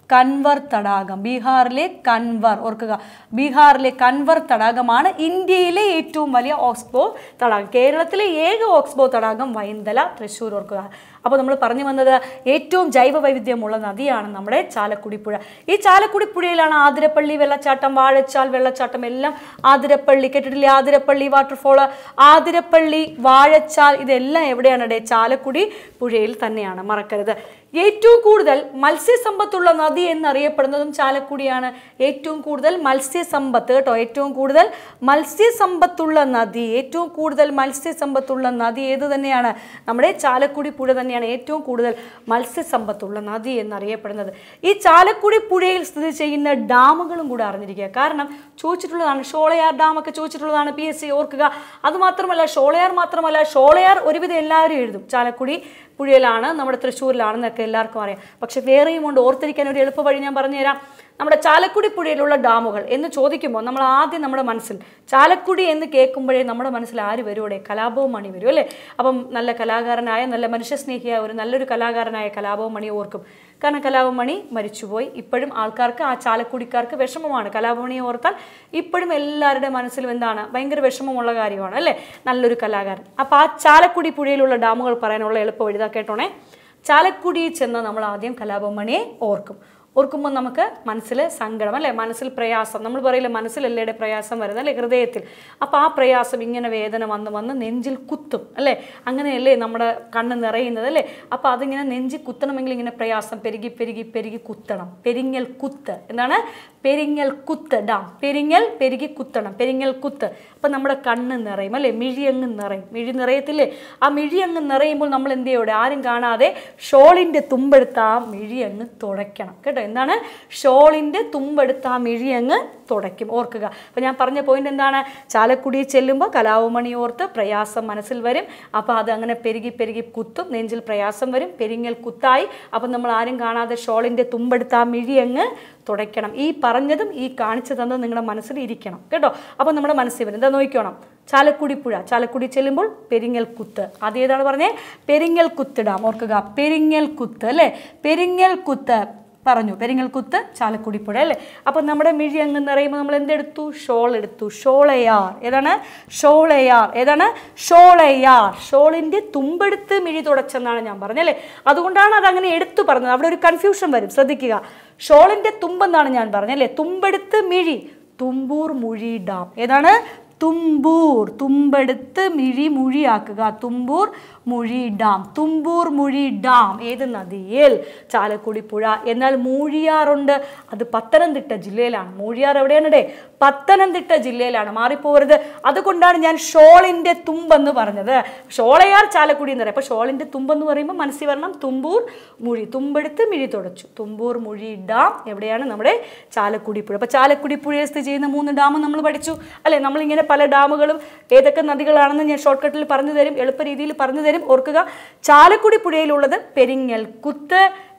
കൻവർ തടാകം ബീഹാറിലെ കൻവർ ഓർക്കുക ബീഹാറിലെ കൻവർ തടാകമാണ് ഇന്ത്യയിലെ ഏറ്റവും വലിയ ഓക്സ്ബോ തടാകം കേരളത്തിലെ ഏക ഓക്സ്ബോ തടാകം വൈന്തല തൃശ്ശൂർ ഓർക്കുക അപ്പോൾ നമ്മൾ പറഞ്ഞു വന്നത് ഏറ്റവും ജൈവ വൈവിധ്യമുള്ള നദിയാണ് നമ്മുടെ ചാലക്കുടി പുഴ ഈ ചാലക്കുടി പുഴയിലാണ് ആതിരപ്പള്ളി വെള്ളച്ചാട്ടം വാഴച്ചാൽ വെള്ളച്ചാട്ടം എല്ലാം ആതിരപ്പള്ളി കേട്ടിട്ടില്ലേ ആതിരപ്പള്ളി വാട്ടർഫോൾ ആതിരപ്പള്ളി വാഴച്ചാൽ ഇതെല്ലാം എവിടെയാണ് ഡേ ചാലക്കുടി പുഴയിൽ തന്നെയാണ് മറക്കരുത് ഏറ്റവും കൂടുതൽ മത്സ്യസമ്പത്തുള്ള നദി എന്നറിയപ്പെടുന്നതും ചാലക്കുടിയാണ് ഏറ്റവും കൂടുതൽ മത്സ്യസമ്പത്ത് കേട്ടോ ഏറ്റവും കൂടുതൽ മത്സ്യസമ്പത്തുള്ള നദി ഏറ്റവും കൂടുതൽ മത്സ്യസമ്പത്തുള്ള നദി ഏത് തന്നെയാണ് നമ്മുടെ ചാലക്കുടി പുഴ തന്നെയാണ് ഏറ്റവും കൂടുതൽ മത്സ്യസമ്പത്തുള്ള നദി എന്നറിയപ്പെടുന്നത് ഈ ചാലക്കുടി പുഴയിൽ സ്ഥിതി ചെയ്യുന്ന ഡാമുകളും കൂടെ അറിഞ്ഞിരിക്കുക കാരണം ചോദിച്ചിട്ടുള്ളതാണ് ഷോളയാർ ഡാമൊക്കെ ചോദിച്ചിട്ടുള്ളതാണ് പി എസ് സി ഓർക്കുക അതുമാത്രമല്ല ഷോളയാർ മാത്രമല്ല ഷോളയാർ ഒരുവിധം എല്ലാവരും എഴുതും ചാലക്കുടി പുഴയിലാണ് നമ്മുടെ തൃശ്ശൂരിലാണെന്നൊക്കെ എല്ലാവർക്കും അറിയാം പക്ഷെ വേറെയും ഉണ്ട് ഓർത്തിരിക്കാൻ ഒരു എളുപ്പ വഴി ഞാൻ പറഞ്ഞുതരാം നമ്മുടെ ചാലക്കുടി പുഴയിലുള്ള ഡാമുകൾ എന്ന് ചോദിക്കുമ്പോൾ നമ്മൾ ആദ്യം നമ്മുടെ മനസ്സിൽ ചാലക്കുടി എന്ന് കേൾക്കുമ്പോഴേ നമ്മുടെ മനസ്സിൽ ആര് വരുവിടെ കലാഭവൻ മണി വരും അല്ലേ അപ്പം നല്ല കലാകാരനായ നല്ല മനുഷ്യസ്നേഹിയായ ഒരു നല്ലൊരു കലാകാരനായ കലാഭവൻ മണി ഓർക്കും കാരണം കലാഭവൻ മണി മരിച്ചുപോയി ഇപ്പോഴും ആൾക്കാർക്ക് ആ ചാലക്കുടിക്കാർക്ക് വിഷമമാണ് കലാഭവണിയെ ഓർത്താൽ ഇപ്പോഴും എല്ലാവരുടെ മനസ്സിലും എന്താണ് ഭയങ്കര വിഷമമുള്ള കാര്യമാണ് അല്ലേ നല്ലൊരു കലാകാരൻ അപ്പോൾ ആ ചാലക്കുടി പുഴയിലുള്ള ഡാമുകൾ പറയാനുള്ള എളുപ്പം എഴുതാ കേട്ടോണേ ചാലക്കുടിയിൽ ചെന്ന് നമ്മൾ ആദ്യം കലാഭവൻ മണിയെ ഓർക്കും ഓർക്കുമ്പോൾ നമുക്ക് മനസ്സിൽ സങ്കടം അല്ലേ മനസ്സിൽ പ്രയാസം നമ്മൾ പറയില്ല മനസ്സിലല്ലേടെ പ്രയാസം വരുന്നത് അല്ലേ ഹൃദയത്തിൽ അപ്പോൾ ആ പ്രയാസം ഇങ്ങനെ വേദന വന്ന് വന്ന് നെഞ്ചിൽ കുത്തും അല്ലേ അങ്ങനെയല്ലേ നമ്മുടെ കണ്ണ് നിറയുന്നത് അല്ലേ അപ്പോൾ അതിങ്ങനെ നെഞ്ചിൽ കുത്തണമെങ്കിൽ ഇങ്ങനെ പ്രയാസം പെരുകി പെരുകി പെരുകി കുത്തണം പെരിങ്ങൽ കുത്ത് എന്താണ് പെരിങ്ങൽ കുത്ത് ഡാം പെരിങ്ങൽ പെരുകി കുത്തണം പെരിങ്ങൽ കുത്ത് അപ്പം നമ്മുടെ കണ്ണ് നിറയും അല്ലേ മിഴിയങ്ങ് നിറയും മിഴി നിറയത്തില്ലേ ആ മിഴിയങ്ങ് നിറയുമ്പോൾ നമ്മൾ എന്ത് ചെയ്യോടെ ആരും കാണാതെ ഷോളിൻ്റെ തുമ്പെടുത്ത് ആ മിഴിയങ്ങ് തുടയ്ക്കണം കേട്ടോ എന്താണ് ഷോളിൻ്റെ തുമ്പെടുത്ത് ആ മിഴിയങ്ങ് തുടയ്ക്കും ഓർക്കുക അപ്പോൾ ഞാൻ പറഞ്ഞ പോയിന്റ് എന്താണ് ചാലക്കുടി ചെല്ലുമ്പോൾ കലാവുമണി ഓർത്ത് പ്രയാസം മനസ്സിൽ വരും അപ്പോൾ അത് അങ്ങനെ പെരുകി പെരുകി കുത്തും നെഞ്ചിൽ പ്രയാസം വരും പെരിങ്ങൽ കുത്തായി അപ്പം നമ്മൾ ആരും കാണാതെ ഷോളിൻ്റെ തുമ്പെടുത്ത് ആ മിഴിയങ്ങ് തുടയ്ക്കണം ഈ പറഞ്ഞതും ഈ കാണിച്ചു തന്നതും നിങ്ങളുടെ മനസ്സിൽ ഇരിക്കണം കേട്ടോ അപ്പോൾ നമ്മുടെ മനസ്സിൽ വരും എന്താ നോക്കിക്കോണം ചാലക്കുടി പുഴ ചാലക്കുടി ചെല്ലുമ്പോൾ പെരിങ്ങൽ കുത്ത് അത് ഏതാണ് പറഞ്ഞേ പെരിങ്ങൽ കുത്ത് ഡാം ഓർക്കുക പെരിങ്ങൽ കുത്ത് അല്ലേ പെരിങ്ങൽ കുത്ത് പറഞ്ഞു പെരിങ്ങൽ കുത്ത് ചാലക്കുടി പുഴ അല്ലേ അപ്പം നമ്മുടെ മിഴി അങ്ങ് നിറയുമ്പോൾ നമ്മൾ എന്തെടുത്തു ഷോൾ എടുത്തു ഷോളയാർ ഏതാണ് ഷോളയാർ ഏതാണ് ഷോളയാർ ഷോളിൻ്റെ തുമ്പെടുത്ത് മിഴി തുടച്ചെന്നാണ് ഞാൻ പറഞ്ഞല്ലേ അതുകൊണ്ടാണ് അത് അങ്ങനെ എടുത്തു പറഞ്ഞത് അവിടെ ഒരു കൺഫ്യൂഷൻ വരും ശ്രദ്ധിക്കുക ഷോളിൻ്റെ തുമ്പെന്നാണ് ഞാൻ പറഞ്ഞല്ലേ തുമ്പെടുത്ത് മിഴി തുമ്പൂർ മുഴി ഡാം ഏതാണ് തുമ്പൂർ തുമ്പെടുത്ത് മിഴി മുഴിയാക്കുക Thumboormuzhi dam Thumboormuzhi dam ഏത് നദിയിൽ ചാലക്കുടി പുഴ എന്നാൽ മൂഴിയാറുണ്ട് അത് പത്തനംതിട്ട ജില്ലയിലാണ് മൂഴിയാർ എവിടെയാണ് ഡേ പത്തനംതിട്ട ജില്ലയിലാണ് മാറിപ്പോകരുത് അതുകൊണ്ടാണ് ഞാൻ ഷോളിൻ്റെ തുമ്പെന്ന് പറഞ്ഞത് ഷോളയാർ ചാലക്കുടി എന്ന് പറയും അപ്പോൾ ഷോളിൻ്റെ തുമ്പെന്ന് പറയുമ്പോൾ മനസ്സിൽ വരണം തുമ്പൂർ മുഴി തുമ്പെടുത്ത് മിഴി തുടച്ചു തുമ്പൂർ മുഴി ഡാം എവിടെയാണ് നമ്മുടെ ചാലക്കുടി പുഴ അപ്പോൾ ചാലക്കുടി പുഴയിൽ സ്ഥിതി ചെയ്യുന്ന മൂന്ന് ഡാം നമ്മൾ പഠിച്ചു അല്ലേ നമ്മളിങ്ങനെ പല ഡാമുകളും ഏതൊക്കെ നദികളാണെന്ന് ഞാൻ ഷോർട്ട് കട്ടിൽ പറഞ്ഞു തരും എളുപ്പ രീതിയിൽ പറഞ്ഞു തരും ഓർക്കുക ചാലക്കുടി പുഴയിലുള്ളത് Peringalkuthu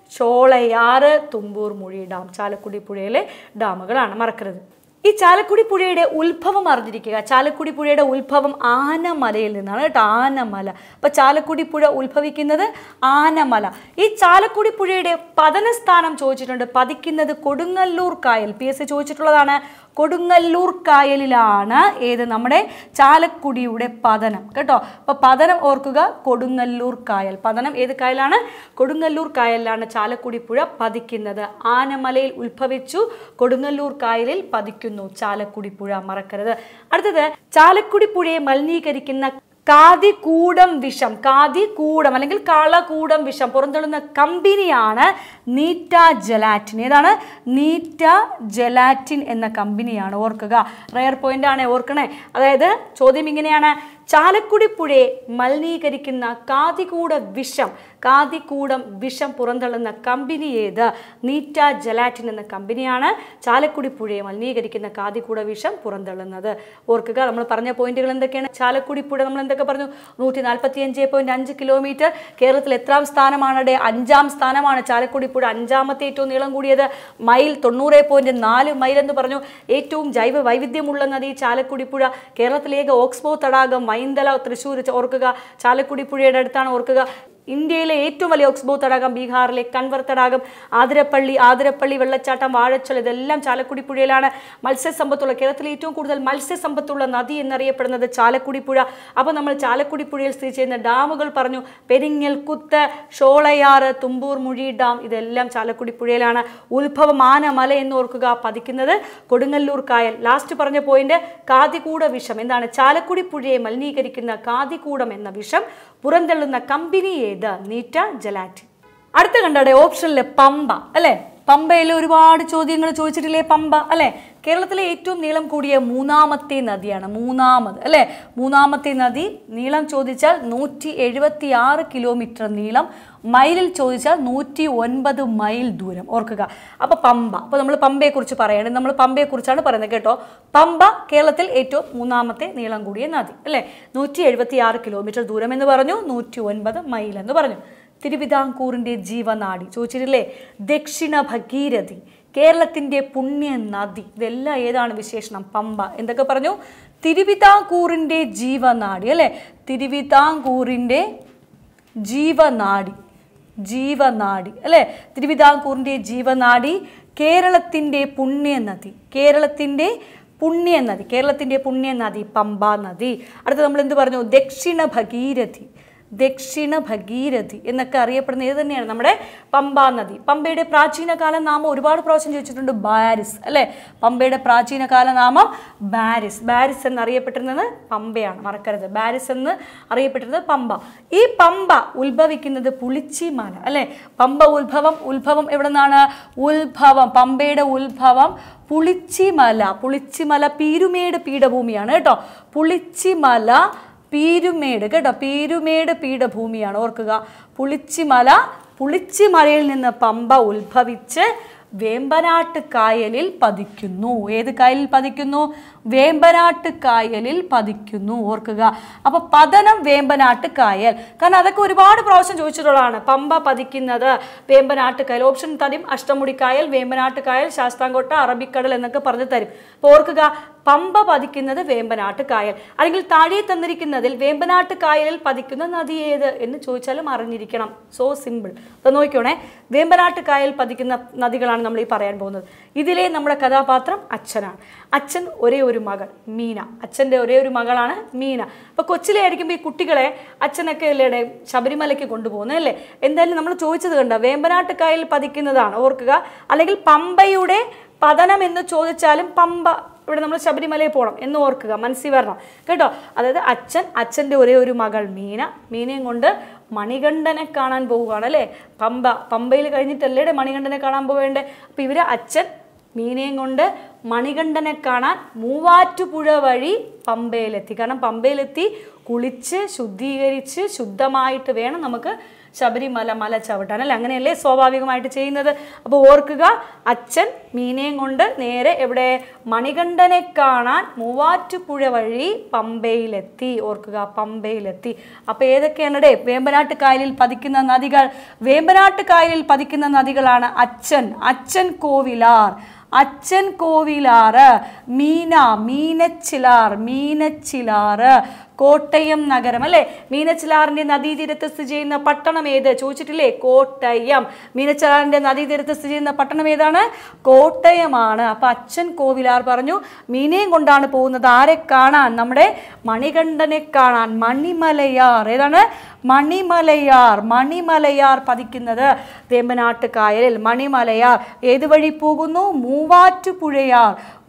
Sholayar Thumboormuzhi dam Chalakudy പുഴയിലെ ഡാമുകളാണ് മറക്കരുത് ഈ ചാലക്കുടി പുഴയുടെ ഉത്ഭവം അറിഞ്ഞിരിക്കുക ചാലക്കുടി പുഴയുടെ ഉത്ഭവം ആനമലയിൽ നിന്നാണ് കേട്ടോ ആനമല അപ്പോൾ ചാലക്കുടി പുഴ ഉത്ഭവിക്കുന്നത് ആനമല ഈ ചാലക്കുടി പുഴയുടെ പതനസ്ഥാനം ചോദിച്ചിട്ടുണ്ട് പതിക്കുന്നത് കൊടുങ്ങല്ലൂർ കായൽ പി എസ് സി ചോദിച്ചിട്ടുള്ളതാണ് കൊടുങ്ങല്ലൂർ കായലിലാണ് ഏത് നമ്മുടെ ചാലക്കുടിയുടെ പതനം കേട്ടോ അപ്പോൾ പതനം ഓർക്കുക കൊടുങ്ങല്ലൂർ കായൽ പതനം ഏത് കായലാണ് കൊടുങ്ങല്ലൂർ കായലിലാണ് ചാലക്കുടി പുഴ പതിക്കുന്നത് ആനമലയിൽ ഉത്ഭവിച്ചു കൊടുങ്ങല്ലൂർ കായലിൽ പതിക്കുന്നു ചാലക്കുടി പുഴ മറക്കരുത് അടുത്തത് ചാലക്കുടി പുഴയെ മലിനീകരിക്കുന്ന കാതികൂടം വിഷം കാതികൂടം അല്ലെങ്കിൽ കളകൂടം വിഷം പുറന്തള്ളുന്ന കമ്പനിയാണ് നീറ്റ ജലാറ്റിൻ ഏതാണ് നീറ്റ ജലാറ്റിൻ എന്ന കമ്പനിയാണ് ഓർക്കുക റയർ പോയിന്റ് ആണ് ഓർക്കണേ അതായത് ചോദ്യം ഇങ്ങനെയാണ് ചാലക്കുടി പുഴയെ മലിനീകരിക്കുന്ന കാതികൂട വിഷം കാതികൂടം വിഷം പുറന്തള്ളുന്ന കമ്പനി ഏത് നീറ്റ ജലാറ്റിൻ എന്ന കമ്പനിയാണ് ചാലക്കുടി പുഴയെ മലിനീകരിക്കുന്ന കാതികൂട വിഷം പുറന്തള്ളുന്നത് ഓർക്കുക നമ്മൾ പറഞ്ഞ പോയിന്റുകൾ എന്തൊക്കെയാണ് ചാലക്കുടി പുഴ നമ്മൾ എന്തൊക്കെ പറഞ്ഞു നൂറ്റി നാൽപ്പത്തി അഞ്ച് പോയിന്റ് അഞ്ച് കിലോമീറ്റർ കേരളത്തിൽ എത്രാം സ്ഥാനമാണ് ഡേ അഞ്ചാം സ്ഥാനമാണ് ചാലക്കുടി പുഴ അഞ്ചാമത്തെ ഏറ്റവും നീളം കൂടിയത് മൈൽ തൊണ്ണൂറ് പോയിന്റ് നാല് മൈൽ എന്ന് പറഞ്ഞു ഏറ്റവും ജൈവ വൈവിധ്യമുള്ള നദി ചാലക്കുടി പുഴ കേരളത്തിലേക്ക് ഓക്സ്ബോ തടാകം മൈന്തല തൃശ്ശൂർ ഓർക്കുക ചാലക്കുടി പുഴയുടെ അടുത്താണ് ഓർക്കുക ഇന്ത്യയിലെ ഏറ്റവും വലിയ ഓക്സ്ബോ തടാകം ബീഹാറിലെ കൻവർ തടാകം ആതിരപ്പള്ളി ആതിരപ്പള്ളി വെള്ളച്ചാട്ടം വാഴച്ചൽ ഇതെല്ലാം ചാലക്കുടി പുഴയിലാണ് മത്സ്യസമ്പത്തുള്ള കേരളത്തിലെ ഏറ്റവും കൂടുതൽ മത്സ്യസമ്പത്തുള്ള നദി എന്നറിയപ്പെടുന്നത് ചാലക്കുടി പുഴ അപ്പോൾ നമ്മൾ ചാലക്കുടി പുഴയിൽ സ്ഥിതി ചെയ്യുന്ന ഡാമുകൾ പറഞ്ഞു പെരിങ്ങൽ കുത്ത് ഷോളയാറ് തുമ്പൂർ മുഴി ഡാം ഇതെല്ലാം ചാലക്കുടി പുഴയിലാണ് ഉത്ഭവം ആനമല എന്ന് ഓർക്കുക പതിക്കുന്നത് കൊടുങ്ങല്ലൂർ കായൽ ലാസ്റ്റ് പറഞ്ഞ പോയിന്റ് കാതികൂട വിഷം എന്താണ് ചാലക്കുടി പുഴയെ മലിനീകരിക്കുന്ന കാതികൂടം എന്ന വിഷം പുറന്തള്ളുന്ന കമ്പനി ഏത് നീറ്റ ജലാറ്റി അടുത്ത കണ്ടടെ ഓപ്ഷനിലെ പമ്പ അല്ലെ പമ്പയിൽ ഒരുപാട് ചോദ്യങ്ങൾ ചോദിച്ചിട്ടില്ലേ പമ്പ അല്ലെ കേരളത്തിലെ ഏറ്റവും നീളം കൂടിയ മൂന്നാമത്തെ നദിയാണ് മൂന്നാമത് അല്ലെ മൂന്നാമത്തെ നദി നീളം ചോദിച്ചാൽ നൂറ്റി എഴുപത്തി ആറ് കിലോമീറ്റർ നീളം മൈലിൽ ചോദിച്ചാൽ നൂറ്റി ഒൻപത് മൈൽ ദൂരം ഓർക്കുക അപ്പോൾ പമ്പ അപ്പോൾ നമ്മൾ പമ്പയെക്കുറിച്ച് പറയുകയാണ് നമ്മൾ പമ്പയെക്കുറിച്ചാണ് പറയുന്നത് കേട്ടോ പമ്പ കേരളത്തിൽ ഏറ്റവും മൂന്നാമത്തെ നീളം കൂടിയ നദി അല്ലേ നൂറ്റി എഴുപത്തി ആറ് കിലോമീറ്റർ ദൂരം എന്ന് പറഞ്ഞു നൂറ്റി ഒൻപത് മൈൽ എന്ന് പറഞ്ഞു തിരുവിതാംകൂറിൻ്റെ ജീവനാടി ചോദിച്ചിട്ടില്ലേ ദക്ഷിണ ഭഗീരഥി കേരളത്തിൻ്റെ പുണ്യ നദി ഇതെല്ലാം ഏതാണ് വിശേഷണം പമ്പ എന്തൊക്കെ പറഞ്ഞു തിരുവിതാംകൂറിൻ്റെ ജീവനാടി അല്ലേ തിരുവിതാംകൂറിൻ്റെ ജീവനാടി ജീവനാടി അല്ലേ തിരുവിതാംകൂറിൻ്റെ ജീവനാടി കേരളത്തിൻ്റെ പുണ്യനദി കേരളത്തിൻ്റെ പുണ്യനദി കേരളത്തിൻ്റെ പുണ്യനദി പമ്പ നദി അടുത്ത നമ്മൾ എന്ത് പറഞ്ഞു ദക്ഷിണ ഭഗീരഥി ദക്ഷിണ ഭഗീരഥി എന്നൊക്കെ അറിയപ്പെടുന്ന ഏത് തന്നെയാണ് നമ്മുടെ പമ്പാ നദി പമ്പയുടെ പ്രാചീന കാല നാമം ഒരുപാട് പ്രാവശ്യം ചോദിച്ചിട്ടുണ്ട് ബാരിസ് അല്ലേ പമ്പയുടെ പ്രാചീന കാല നാമം ബാരിസ് ബാരിസ് എന്നറിയപ്പെട്ടിരുന്നത് പമ്പയാണ് മറക്കരുത് ബാരിസ് എന്ന് അറിയപ്പെട്ടിരുന്നത് പമ്പ ഈ പമ്പ ഉത്ഭവിക്കുന്നത് പുളിച്ചിമല അല്ലേ പമ്പ ഉത്ഭവം ഉത്ഭവം എവിടെ നിന്നാണ് ഉത്ഭവം പമ്പയുടെ ഉത്ഭവം പുളിച്ചിമല പുളിച്ചിമല പീരുമേട് പീഠഭൂമിയാണ് കേട്ടോ പുളിച്ചിമല പീരുമേട് കേട്ടോ പീരുമേട് പീഠഭൂമിയാണ് ഓർക്കുക പുളിച്ചിമല പുളിച്ചിമലയിൽ നിന്ന് പമ്പ ഉത്ഭവിച്ച് വേമ്പനാട്ട് കായലിൽ പതിക്കുന്നു ഏത് കായലിൽ പതിക്കുന്നു വേമ്പനാട്ട് കായലിൽ പതിക്കുന്നു ഓർക്കുക അപ്പൊ പതനം വേമ്പനാട്ട് കായൽ കാരണം അതൊക്കെ ഒരുപാട് പ്രാവശ്യം ചോദിച്ചിട്ടുള്ളതാണ് പമ്പ പതിക്കുന്നത് വേമ്പനാട്ട് കായൽ ഓപ്ഷൻ തരും അഷ്ടമുടി കായൽ വേമ്പനാട്ട് കായൽ ശാസ്താംകോട്ട അറബിക്കടൽ എന്നൊക്കെ പറഞ്ഞു തരും അപ്പോൾ ഓർക്കുക പമ്പ പതിക്കുന്നത് വേമ്പനാട്ട് കായൽ അല്ലെങ്കിൽ താഴെ തന്നിരിക്കുന്നതിൽ വേമ്പനാട്ട് കായലിൽ പതിക്കുന്ന നദി ഏത് എന്ന് ചോദിച്ചാലും അറിഞ്ഞിരിക്കണം സോ സിമ്പിൾ അപ്പോൾ നോക്കിക്കോണേ വേമ്പനാട്ട് കായൽ പതിക്കുന്ന നദികളാണ് നമ്മൾ ഈ പറയാൻ പോകുന്നത് ഇതിലെ നമ്മുടെ കഥാപാത്രം അച്ഛനാണ് അച്ഛൻ ഒരേ ഒരു മകൾ മീന അച്ഛൻ്റെ ഒരേ ഒരു മകളാണ് മീന അപ്പോൾ കൊച്ചിലെ ആയിരിക്കുമ്പോൾ ഈ കുട്ടികളെ അച്ഛനൊക്കെ അല്ലേ ശബരിമലയ്ക്ക് കൊണ്ടുപോകുന്നത് അല്ലേ എന്തായാലും നമ്മൾ ചോദിച്ചത് കണ്ട വേമ്പനാട്ട് കായൽ പതിക്കുന്നതാണ് ഓർക്കുക അല്ലെങ്കിൽ പമ്പയുടെ പതനം എന്ന് ചോദിച്ചാലും പമ്പ ഇവിടെ നമ്മൾ ശബരിമലയിൽ പോകണം എന്ന് ഓർക്കുക മനസ്സിൽ വരണം കേട്ടോ അതായത് അച്ഛൻ അച്ഛൻ്റെ ഒരേ ഒരു മകൾ മീന മീനയും കൊണ്ട് മണികണ്ഠനെ കാണാൻ പോവുകയാണ് അല്ലേ പമ്പ പമ്പയിൽ കഴിഞ്ഞിട്ടല്ലേ മണികണ്ഠനെ കാണാൻ പോവേണ്ടേ അപ്പം ഇവര് അച്ഛൻ മീനയും കൊണ്ട് മണികണ്ഠനെ കാണാൻ മൂവാറ്റുപുഴ വഴി പമ്പയിലെത്തി കാരണം പമ്പയിലെത്തി കുളിച്ച് ശുദ്ധീകരിച്ച് ശുദ്ധമായിട്ട് വേണം നമുക്ക് ശബരിമല മല ചവിട്ടാൻ അല്ലേ അങ്ങനെയല്ലേ സ്വാഭാവികമായിട്ട് ചെയ്യുന്നത് അപ്പോൾ ഓർക്കുക അച്ഛൻ മീനയും കൊണ്ട് നേരെ എവിടെ മണികണ്ഠനെ കാണാൻ മൂവാറ്റുപുഴ വഴി പമ്പയിലെത്തി ഓർക്കുക പമ്പയിലെത്തി അപ്പോൾ ഏതൊക്കെയാണ് വേമ്പനാട്ട് കായലിൽ പതിക്കുന്ന നദികൾ വേമ്പനാട്ട് കായലിൽ പതിക്കുന്ന നദികളാണ് അച്ഛൻ അച്ഛൻ കോവിലാർ അച്ഛൻ കോവിലാറ് മീന മീനച്ചിലാർ മീനച്ചിലാറ് കോട്ടയം നഗരം അല്ലേ മീനച്ചിലാറിന്റെ നദീതീരത്ത് സ്ഥിതി ചെയ്യുന്ന പട്ടണം ഏത് ചോദിച്ചിട്ടില്ലേ കോട്ടയം മീനച്ചിലാറിന്റെ നദീതീരത്ത് സ്ഥിതി ചെയ്യുന്ന പട്ടണം ഏതാണ് കോട്ടയമാണ് അപ്പൊ അച്ഛൻ കോവിലാർ പറഞ്ഞു മീനയും കൊണ്ടാണ് പോകുന്നത് ആരെ കാണാൻ നമ്മുടെ മണികണ്ഠനെ കാണാൻ മണിമലയാർ ഏതാണ് മണിമലയാർ മണിമലയാർ പതിക്കുന്നത് വേമ്പനാട്ട് കായലിൽ മണിമലയാർ ഏത് വഴി പോകുന്നു മൂവാറ്റുപുഴയാർ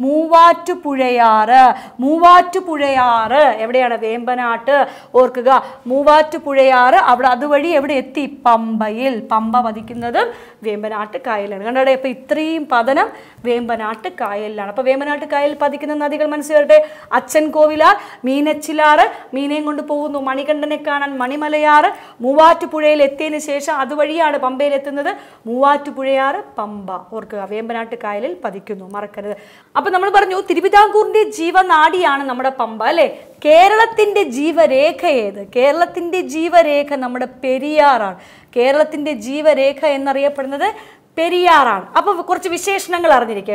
മൂവാറ്റുപുഴയാറ് മൂവാറ്റുപുഴയാറ് എവിടെയാണ് വേമ്പനാട്ട് ഓർക്കുക മൂവാറ്റുപുഴയാറ് അവിടെ അതുവഴി എവിടെ എത്തി പമ്പയിൽ പമ്പ പതിക്കുന്നതും വേമ്പനാട്ട് കായലാണ് കണ്ടോ ഇപ്പൊ ഇത്രയും പതനം വേമ്പനാട്ട് കായലിലാണ് അപ്പൊ വേമ്പനാട്ട് കായലിൽ പതിക്കുന്ന നദികൾ മനസ്സിലാകട്ടെ അച്ഛൻ കോവിലാർ മീനച്ചിലാറ് മീനയും കൊണ്ട് പോകുന്നു മണികണ്ഠനെ കാണാൻ മണിമലയാറ് മൂവാറ്റുപുഴയിൽ എത്തിയതിന് ശേഷം അതുവഴിയാണ് പമ്പയിൽ എത്തുന്നത് മൂവാറ്റുപുഴയാറ് പമ്പ ഓർക്കുക വേമ്പനാട്ട് കായലിൽ പതിക്കുന്നു മറക്കരുത് അപ്പൊ നമ്മൾ പറഞ്ഞു തിരുവിതാംകൂറിന്റെ ജീവനാടിയാണ് നമ്മുടെ പമ്പ അല്ലെ കേരളത്തിന്റെ ജീവരേഖ ഏത് കേരളത്തിന്റെ ജീവരേഖ നമ്മുടെ പെരിയാറാണ് കേരളത്തിന്റെ ജീവരേഖ എന്നറിയപ്പെടുന്നത് പെരിയാറാണ് അപ്പൊ കുറച്ച് വിശേഷണങ്ങൾ അറിഞ്ഞിരിക്കുക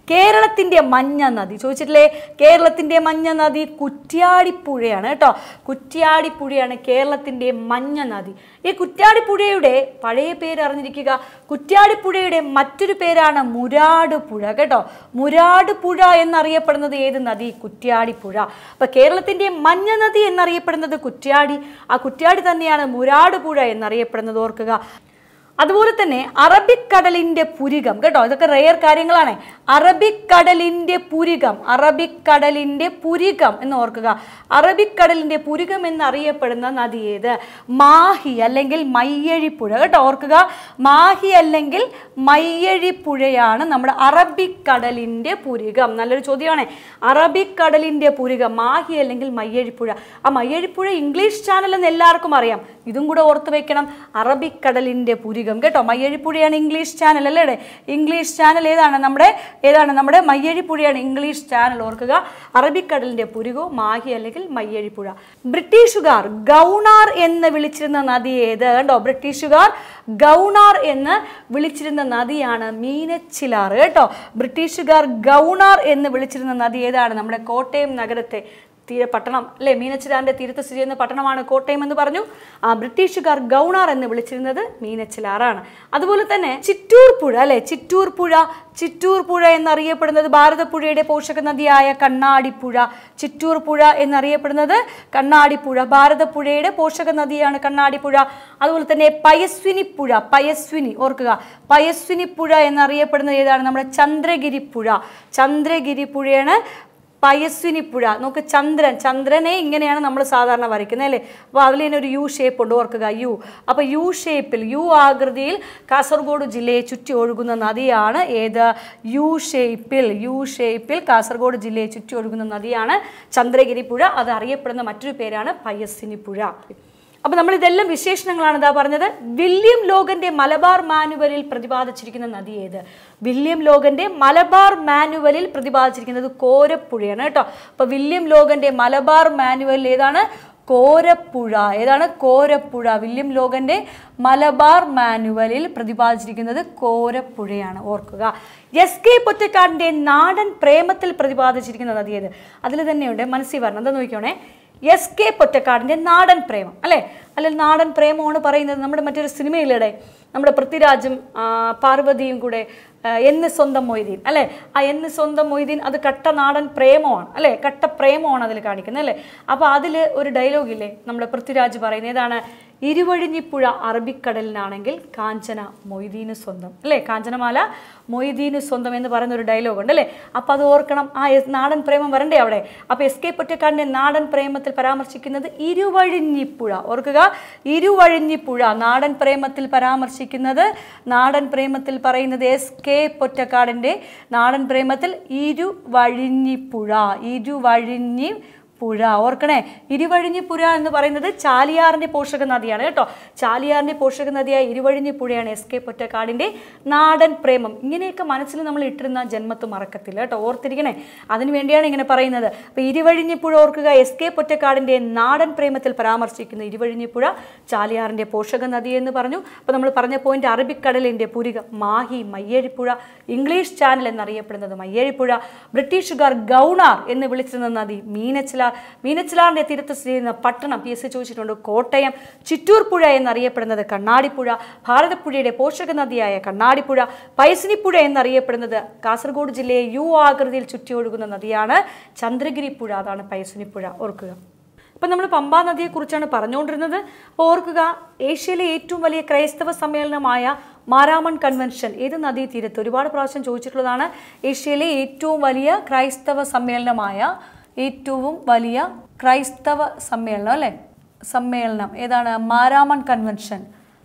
കേരളത്തിന്റെ മഞ്ഞ നദി ചോദിച്ചിട്ടില്ലേ കേരളത്തിന്റെ മഞ്ഞ നദി കുറ്റ്യാടിപ്പുഴയാണ് കേട്ടോ കുറ്റ്യാടിപ്പുഴയാണ് കേരളത്തിന്റെ മഞ്ഞ നദി ഈ കുറ്റ്യാടിപ്പുഴയുടെ പഴയ പേര് അറിഞ്ഞിരിക്കുക കുറ്റ്യാടിപ്പുഴയുടെ മറ്റൊരു പേരാണ് മുരാട് പുഴ കേട്ടോ മുരാട് പുഴ എന്നറിയപ്പെടുന്നത് ഏത് നദി കുറ്റ്യാടിപ്പുഴ അപ്പൊ കേരളത്തിന്റെ മഞ്ഞ നദി എന്നറിയപ്പെടുന്നത് കുറ്റ്യാടി ആ കുറ്റ്യാടി തന്നെയാണ് മുരാട് പുഴ എന്നറിയപ്പെടുന്നത് ഓർക്കുക അതുപോലെ തന്നെ അറബിക്കടലിന്റെ പുരികം കേട്ടോ ഇതൊക്കെ റെയർ കാര്യങ്ങളാണ് അറബിക്കടലിന്റെ പുരികം അറബിക്കടലിന്റെ പുരികം എന്ന് ഓർക്കുക അറബിക്കടലിന്റെ പുരികം എന്നറിയപ്പെടുന്ന നദി ഏത് മാഹി അല്ലെങ്കിൽ മയ്യഴിപ്പുഴ കേട്ടോ ഓർക്കുക മാഹി അല്ലെങ്കിൽ മയ്യഴിപ്പുഴയാണ് നമ്മുടെ അറബിക്കടലിന്റെ പുരികം നല്ലൊരു ചോദ്യമാണ് അറബിക്കടലിന്റെ പുരികം മാഹി അല്ലെങ്കിൽ മയ്യഴിപ്പുഴ ആ മയ്യഴിപ്പുഴ ഇംഗ്ലീഷ് ചാനൽ എന്ന് എല്ലാവർക്കും അറിയാം ഇതും കൂടെ ഓർത്ത് വെക്കണം അറബിക്കടലിന്റെ പുരികം കേട്ടോ മയ്യഴിപ്പുഴയാണ് ഇംഗ്ലീഷ് ചാനൽ അല്ലേ ഇംഗ്ലീഷ് ചാനൽ ഏതാണ് നമ്മുടെ ഏതാണ് നമ്മുടെ മയ്യഴിപ്പുഴയാണ് ഇംഗ്ലീഷ് ചാനൽ ഓർക്കുക അറബിക്കടലിന്റെ പുരികോ മാഹി അല്ലെങ്കിൽ മയ്യഴിപ്പുഴ ബ്രിട്ടീഷുകാർ ഗൗണാർ എന്ന് വിളിച്ചിരുന്ന നദി ഏത് കണ്ടോ ബ്രിട്ടീഷുകാർ ഗൗണാർ എന്ന് വിളിച്ചിരുന്ന നദിയാണ് മീനച്ചിലാർ കേട്ടോ ബ്രിട്ടീഷുകാർ ഗൗണാർ എന്ന് വിളിച്ചിരുന്ന നദി ഏതാണ് നമ്മുടെ കോട്ടയം നഗരത്തെ തീര പട്ടണം അല്ലെ മീനച്ചിലാറിന്റെ തീരത്ത് സ്ഥിതി ചെയ്യുന്ന പട്ടണമാണ് കോട്ടയം എന്ന് പറഞ്ഞു ആ ബ്രിട്ടീഷുകാർ ഗൗണാർ എന്ന് വിളിച്ചിരുന്നത് മീനച്ചിലാറാണ് അതുപോലെ തന്നെ ചിറ്റൂർ പുഴ അല്ലെ ചിറ്റൂർ പുഴ ചിറ്റൂർ പുഴ എന്നറിയപ്പെടുന്നത് ഭാരതപ്പുഴയുടെ പോഷക നദിയായ കണ്ണാടിപ്പുഴ ചിറ്റൂർ പുഴ എന്നറിയപ്പെടുന്നത് കണ്ണാടിപ്പുഴ ഭാരതപ്പുഴയുടെ പോഷക നദിയാണ് കണ്ണാടിപ്പുഴ അതുപോലെ തന്നെ പയസ്വിനി പുഴ പയസ്വിനി ഓർക്കുക പയസ്വിനി പുഴ എന്നറിയപ്പെടുന്നത് ഏതാണ് നമ്മുടെ ചന്ദ്രഗിരി പുഴ ചന്ദ്രഗിരി പുഴയാണ് പയസ്വിനി പുഴ നമുക്ക് ചന്ദ്രൻ ചന്ദ്രനെ ഇങ്ങനെയാണ് നമ്മൾ സാധാരണ വരയ്ക്കുന്നത് അല്ലേ അപ്പോൾ അതിൽ തന്നെ ഒരു യു ഷേപ്പ് ഉണ്ട് ഓർക്കുക യു അപ്പോൾ യു ഷേപ്പിൽ യു ആകൃതിയിൽ കാസർഗോഡ് ജില്ലയെ ചുറ്റി ഒഴുകുന്ന നദിയാണ് ഏത് യു ഷേപ്പിൽ യു ഷേപ്പിൽ കാസർഗോഡ് ജില്ലയെ ചുറ്റി ഒഴുകുന്ന നദിയാണ് ചന്ദ്രഗിരി പുഴ അത് അറിയപ്പെടുന്ന മറ്റൊരു പേരാണ് പയസ്വിനി പുഴ അപ്പൊ നമ്മൾ ഇതെല്ലാം വിശേഷണങ്ങളാണ് ഇതാ പറഞ്ഞത് വില്യം ലോഗന്റെ മലബാർ മാനുവലിൽ പ്രതിപാദിച്ചിരിക്കുന്ന നദി ഏത് വില്യം ലോഗന്റെ മലബാർ മാനുവലിൽ പ്രതിപാദിച്ചിരിക്കുന്നത് കോരപ്പുഴയാണ് കേട്ടോ അപ്പൊ വില്യം ലോഗന്റെ മലബാർ മാനുവലിൽ ഏതാണ് കോരപ്പുഴ ഏതാണ് കോരപ്പുഴ വില്യം ലോഗന്റെ മലബാർ മാനുവലിൽ പ്രതിപാദിച്ചിരിക്കുന്നത് കോരപ്പുഴയാണ് ഓർക്കുക എസ് കെ പൊറ്റക്കാടിന്റെ നാടൻ പ്രേമത്തിൽ പ്രതിപാദിച്ചിരിക്കുന്ന നദി ഏത് അതിൽ തന്നെയുണ്ട് മനസ്സിൽ വരണം എന്താ നോക്കിക്കോണേ എസ് കെ പൊറ്റക്കാടിൻ്റെ നാടൻ പ്രേമം അല്ലേ അല്ലെങ്കിൽ നാടൻ പ്രേമമാണ് പറയുന്നത് നമ്മുടെ മറ്റൊരു സിനിമയിലൂടെ നമ്മുടെ പൃഥ്വിരാജും ആ, പാർവതിയും കൂടെ ആ, എന്ന് സ്വന്തം മൊയ്തീൻ അല്ലേ ആ എന്ന് സ്വന്തം മൊയ്തീൻ അത് കട്ട നാടൻ പ്രേമമാണ് അല്ലേ കട്ട പ്രേമമാണ് അതിൽ കാണിക്കുന്നത് അല്ലേ അപ്പോൾ അതിൽ ഒരു ഡയലോഗില്ലേ നമ്മുടെ പൃഥ്വിരാജ് പറയുന്നത് ഏതാണ് ഇരുവഴിഞ്ഞിപ്പുഴ അറബിക്കടലിനാണെങ്കിൽ കാഞ്ചന മൊയ്തീന് സ്വന്തം അല്ലേ കാഞ്ചനമാല മൊയ്തീന് സ്വന്തം എന്ന് പറയുന്ന ഒരു ഡയലോഗ് ഉണ്ട് അല്ലേ അപ്പോൾ അത് ഓർക്കണം ആ എസ്- നാടൻ പ്രേമം വരണ്ടേ അവിടെ അപ്പോൾ എസ് കെ പൊറ്റക്കാടിൻ്റെ നാടൻ പ്രേമത്തിൽ പരാമർശിക്കുന്നത് ഇരുവഴിഞ്ഞിപ്പുഴ ഓർക്കുക ഇരുവഴിഞ്ഞിപ്പുഴ നാടൻ പ്രേമത്തിൽ പരാമർശിക്കുന്നത് നാടൻ പ്രേമത്തിൽ പറയുന്നത് എസ് കെ പൊറ്റക്കാടിൻ്റെ നാടൻ പ്രേമത്തിൽ ഇരുവഴിഞ്ഞിപ്പുഴ ഇരുവഴിഞ്ഞി പുഴ ഓർക്കണേ ഇരുവഴിഞ്ഞി പുഴ എന്ന് പറയുന്നത് ചാലിയാറിന്റെ പോഷക നദിയാണ് കേട്ടോ ചാലിയാറിന്റെ പോഷക നദിയായ ഇരുവഴിഞ്ഞി പുഴയാണ് എസ് കെ പൊറ്റക്കാടിന്റെ നാടൻ പ്രേമം ഇങ്ങനെയൊക്കെ മനസ്സിൽ നമ്മൾ ഇട്ടിരുന്ന ജന്മത്ത് മറക്കത്തില്ല കേട്ടോ ഓർത്തിരിക്കണേ അതിനു വേണ്ടിയാണ് ഇങ്ങനെ പറയുന്നത് അപ്പൊ ഇരുവഴിഞ്ഞി പുഴ ഓർക്കുക എസ് കെ പൊറ്റക്കാടിന്റെ നാടൻ പ്രേമത്തിൽ പരാമർശിക്കുന്ന ഇരുവഴിഞ്ഞി പുഴ ചാലിയാറിന്റെ പോഷക നദി എന്ന് പറഞ്ഞു അപ്പൊ നമ്മൾ പറഞ്ഞ പോയിന്റ് അറബിക്കടലിന്റെ പുരികം മാഹി മയ്യഴിപ്പുഴ ഇംഗ്ലീഷ് ചാനൽ എന്നറിയപ്പെടുന്നത് മയ്യഴിപ്പുഴ ബ്രിട്ടീഷുകാർ ഗൗണാർ എന്ന് വിളിച്ചിരുന്ന നദി മീനച്ചിലാർ മീനച്ചിലാറിന്റെ തീരത്ത് സ്ഥിതി ചെയ്യുന്ന പട്ടണം പി എസ് സി ചോദിച്ചിട്ടുണ്ട് കോട്ടയം ചിറ്റൂർ പുഴ എന്നറിയപ്പെടുന്നത് കണ്ണാടിപ്പുഴ ഭാരതപ്പുഴയുടെ പോഷക നദിയായ കണ്ണാടിപ്പുഴ പയസിനിപ്പുഴ എന്നറിയപ്പെടുന്നത് കാസർഗോഡ് ജില്ലയെ യു ആകൃതിയിൽ ചുറ്റിയൊഴുകുന്ന നദിയാണ് ചന്ദ്രഗിരി പുഴ അതാണ് പയസിനിപ്പുഴ ഓർക്കുക അപ്പം നമ്മൾ പമ്പാ നദിയെക്കുറിച്ചാണ് പറഞ്ഞുകൊണ്ടിരുന്നത് അപ്പോൾ ഓർക്കുക ഏഷ്യയിലെ ഏറ്റവും വലിയ ക്രൈസ്തവ സമ്മേളനമായ മാരാമൺ കൺവെൻഷൻ ഏത് നദീ തീരത്ത് ഒരുപാട് പ്രാവശ്യം ചോദിച്ചിട്ടുള്ളതാണ് ഏഷ്യയിലെ ഏറ്റവും വലിയ ക്രൈസ്തവ സമ്മേളനമായ ഏറ്റവും വലിയ ക്രൈസ്തവ സമ്മേളനം അല്ലേ സമ്മേളനം ഏതാണ് മാരാമൺ കൺവെൻഷൻ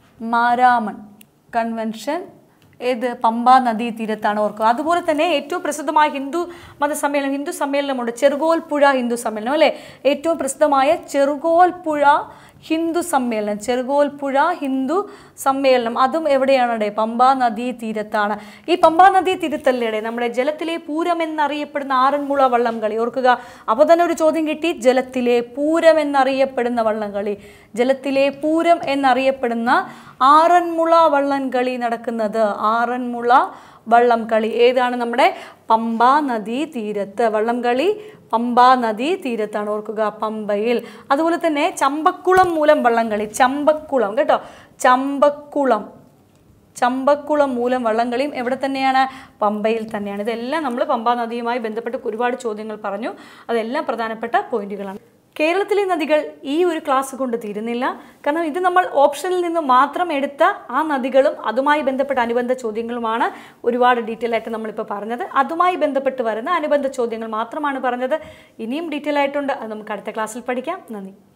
മാരാമൺ കൺവെൻഷൻ ഏത് പമ്പാ നദീ തീരത്താണ് ഓർക്കുക അതുപോലെ തന്നെ ഏറ്റവും പ്രസിദ്ധമായ ഹിന്ദു മത സമ്മേളനം ഹിന്ദു സമ്മേളനമുണ്ട് ചെറുകോൽപ്പുഴ ഹിന്ദു സമ്മേളനം അല്ലേ ഏറ്റവും പ്രസിദ്ധമായ ചെറുകോൽപ്പുഴ ഹിന്ദു സമ്മേളനം ചെറുകോൽപ്പുഴ ഹിന്ദു സമ്മേളനം അതും എവിടെയാണ് പമ്പാ നദീ തീരത്താണ് ഈ പമ്പാ നദീ തീരത്തല്ലേടെ നമ്മുടെ ജലത്തിലെ പൂരം എന്നറിയപ്പെടുന്ന ആറന്മുള വള്ളംകളി ഓർക്കുക അപ്പോൾ തന്നെ ഒരു ചോദ്യം കിട്ടി ജലത്തിലെ പൂരം എന്നറിയപ്പെടുന്ന വള്ളംകളി ജലത്തിലെ പൂരം എന്നറിയപ്പെടുന്ന ആറന്മുള വള്ളംകളി നടക്കുന്നത് ആറന്മുള വള്ളം കളി ഏതാണ് നമ്മുടെ പമ്പാ നദീ തീരത്ത് വള്ളം കളി പമ്പാ നദീ തീരത്താണ് ഓർക്കുക പമ്പയിൽ അതുപോലെ തന്നെ ചമ്പക്കുളം മൂലം വള്ളംകളി ചമ്പക്കുളം കേട്ടോ ചമ്പക്കുളം ചമ്പക്കുളം മൂലം വള്ളംകളിയും എവിടെ തന്നെയാണ് പമ്പയിൽ തന്നെയാണ് ഇതെല്ലാം നമ്മൾ പമ്പാ നദിയുമായി ബന്ധപ്പെട്ട് ഒരുപാട് ചോദ്യങ്ങൾ പറഞ്ഞു അതെല്ലാം പ്രധാനപ്പെട്ട പോയിന്റുകളാണ് കേരളത്തിലെ നദികൾ ഈ ഒരു ക്ലാസ് കൊണ്ട് തീരുന്നില്ല കാരണം ഇത് നമ്മൾ ഓപ്ഷനിൽ നിന്ന് മാത്രം എടുത്ത ആ നദികളും അതുമായി ബന്ധപ്പെട്ട അനുബന്ധ ചോദ്യങ്ങളുമാണ് ഒരുപാട് ഡീറ്റെയിൽ ആയിട്ട് നമ്മളിപ്പോൾ പറഞ്ഞത് അതുമായി ബന്ധപ്പെട്ട് വരുന്ന അനുബന്ധ ചോദ്യങ്ങൾ മാത്രമാണ് പറഞ്ഞത് ഇനിയും ഡീറ്റെയിൽ ആയിട്ടുണ്ട് അത് നമുക്ക് അടുത്ത ക്ലാസ്സിൽ പഠിക്കാം നന്ദി